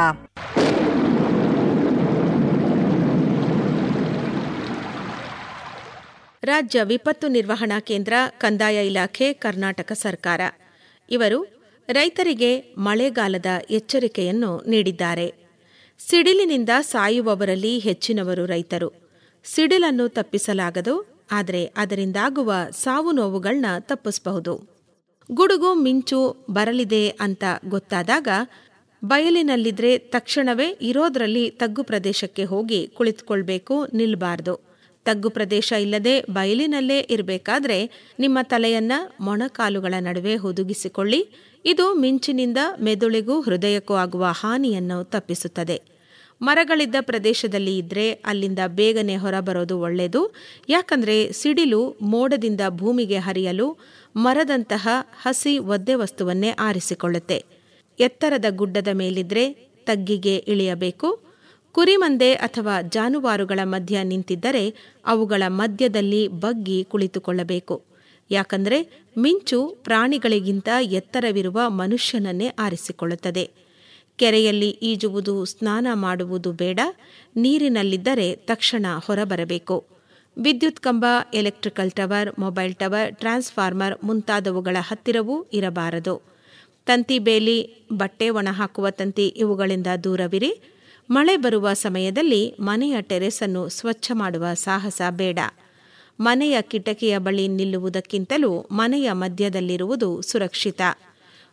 ರಾಜ್ಯ ವಿಪತ್ತು ನಿರ್ವಹಣಾ ಕೇಂದ್ರ ಕಂದಾಯ ಇಲಾಖೆ ಕರ್ನಾಟಕ ಸರ್ಕಾರ ಇವರು ರೈತರಿಗೆ ಮಳೆಗಾಲದ ಎಚ್ಚರಿಕೆಯನ್ನು ನೀಡಿದ್ದಾರೆ ಸಿಡಿಲಿನಿಂದ ಸಾಯುವವರಲ್ಲಿ ಹೆಚ್ಚಿನವರು ರೈತರು ಸಿಡಿಲನ್ನು ತಪ್ಪಿಸಲಾಗದು ಆದರೆ ಅದರಿಂದಾಗುವ ಸಾವು ನೋವುಗಳನ್ನ ತಪ್ಪಿಸಬಹುದು ಗುಡುಗು ಮಿಂಚು ಬರಲಿದೆ ಅಂತ ಗೊತ್ತಾದಾಗ ಬಯಲಿನಲ್ಲಿದ್ರೆ ತಕ್ಷಣವೇ ಇರೋದ್ರಲ್ಲಿ ತಗ್ಗು ಪ್ರದೇಶಕ್ಕೆ ಹೋಗಿ ಕುಳಿತುಕೊಳ್ಬೇಕು ನಿಲ್ಬಾರ್ದು ತಗ್ಗು ಪ್ರದೇಶ ಇಲ್ಲದೆ ಬಯಲಿನಲ್ಲೇ ಇರಬೇಕಾದ್ರೆ ನಿಮ್ಮ ತಲೆಯನ್ನ ಮೊಣಕಾಲುಗಳ ನಡುವೆ ಹುದುಗಿಸಿಕೊಳ್ಳಿ ಇದು ಮಿಂಚಿನಿಂದ ಮೆದುಳಿಗೂ ಹೃದಯಕ್ಕೂ ಆಗುವ ಹಾನಿಯನ್ನು ತಪ್ಪಿಸುತ್ತದೆ ಮರಗಳಿದ್ದ ಪ್ರದೇಶದಲ್ಲಿ ಇದ್ರೆ ಅಲ್ಲಿಂದ ಬೇಗನೆ ಹೊರಬರೋದು ಒಳ್ಳೆಯದು ಯಾಕಂದ್ರೆ ಸಿಡಿಲು ಮೋಡದಿಂದ ಭೂಮಿಗೆ ಹರಿಯಲು ಮರದಂತಹ ಹಸಿ ಒದ್ದೆ ವಸ್ತುವನ್ನೇ ಆರಿಸಿಕೊಳ್ಳುತ್ತೆ ಎತ್ತರದ ಗುಡ್ಡದ ಮೇಲಿದ್ರೆ ತಗ್ಗಿಗೆ ಇಳಿಯಬೇಕು ಕುರಿಮಂದೆ ಅಥವಾ ಜಾನುವಾರುಗಳ ಮಧ್ಯ ನಿಂತಿದ್ದರೆ ಅವುಗಳ ಮಧ್ಯದಲ್ಲಿ ಬಗ್ಗಿ ಕುಳಿತುಕೊಳ್ಳಬೇಕು ಯಾಕಂದ್ರೆ ಮಿಂಚು ಪ್ರಾಣಿಗಳಿಗಿಂತ ಎತ್ತರವಿರುವ ಮನುಷ್ಯನನ್ನೇ ಆರಿಸಿಕೊಳ್ಳುತ್ತದೆ ಕೆರೆಯಲ್ಲಿ ಈಜುವುದು ಸ್ನಾನ ಮಾಡುವುದು ಬೇಡ ನೀರಿನಲ್ಲಿದ್ದರೆ ತಕ್ಷಣ ಹೊರಬರಬೇಕು ವಿದ್ಯುತ್ ಕಂಬ electrical tower mobile tower transformer ಮುಂತಾದವುಗಳ ಹತ್ತಿರವೂ ಇರಬಾರದು ತಂತಿ ಬೇಲಿ ಬಟ್ಟೆ ಒಣಹಾಕುವ ತಂತಿ ಇವುಗಳಿಂದ ದೂರವಿರಿ ಮಳೆ ಬರುವ ಸಮಯದಲ್ಲಿ ಮನೆಯ ಟೆರೆಸನ್ನು ಸ್ವಚ್ಛ ಮಾಡುವ ಸಾಹಸ ಬೇಡ ಮನೆಯ ಕಿಟಕಿಯ ಬಳಿ ನಿಲ್ಲುವುದಕ್ಕಿಂತಲೂ ಮನೆಯ ಮಧ್ಯದಲ್ಲಿರುವುದು ಸುರಕ್ಷಿತ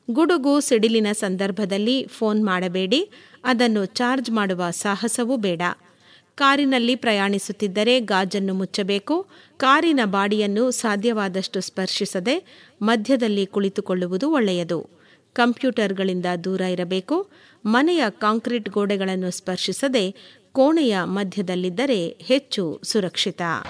ಗುಡುಗು ಸಿಡಿಲಿನ ಸಂದರ್ಭದಲ್ಲಿ ಫೋನ್ ಮಾಡಬೇಡಿ ಅದನ್ನು ಚಾರ್ಜ್ ಮಾಡುವ ಸಾಹಸವೂ ಬೇಡ ಕಾರಿನಲ್ಲಿ ಪ್ರಯಾಣಿಸುತ್ತಿದ್ದರೆ ಗಾಜನ್ನು ಮುಚ್ಚಬೇಕು ಕಾರಿನ ಬಾಡಿಯನ್ನು ಸಾಧ್ಯವಾದಷ್ಟು ಸ್ಪರ್ಶಿಸದೆ ಮಧ್ಯದಲ್ಲಿ ಕುಳಿತುಕೊಳ್ಳುವುದು ಒಳ್ಳೆಯದು ಕಂಪ್ಯೂಟರ್ಗಳಿಂದ ದೂರ ಇರಬೇಕು ಮನೆಯ ಕಾಂಕ್ರೀಟ್ ಗೋಡೆಗಳನ್ನು ಸ್ಪರ್ಶಿಸದೆ ಕೋಣೆಯ ಮಧ್ಯದಲ್ಲಿದ್ದರೆ ಹೆಚ್ಚು ಸುರಕ್ಷಿತ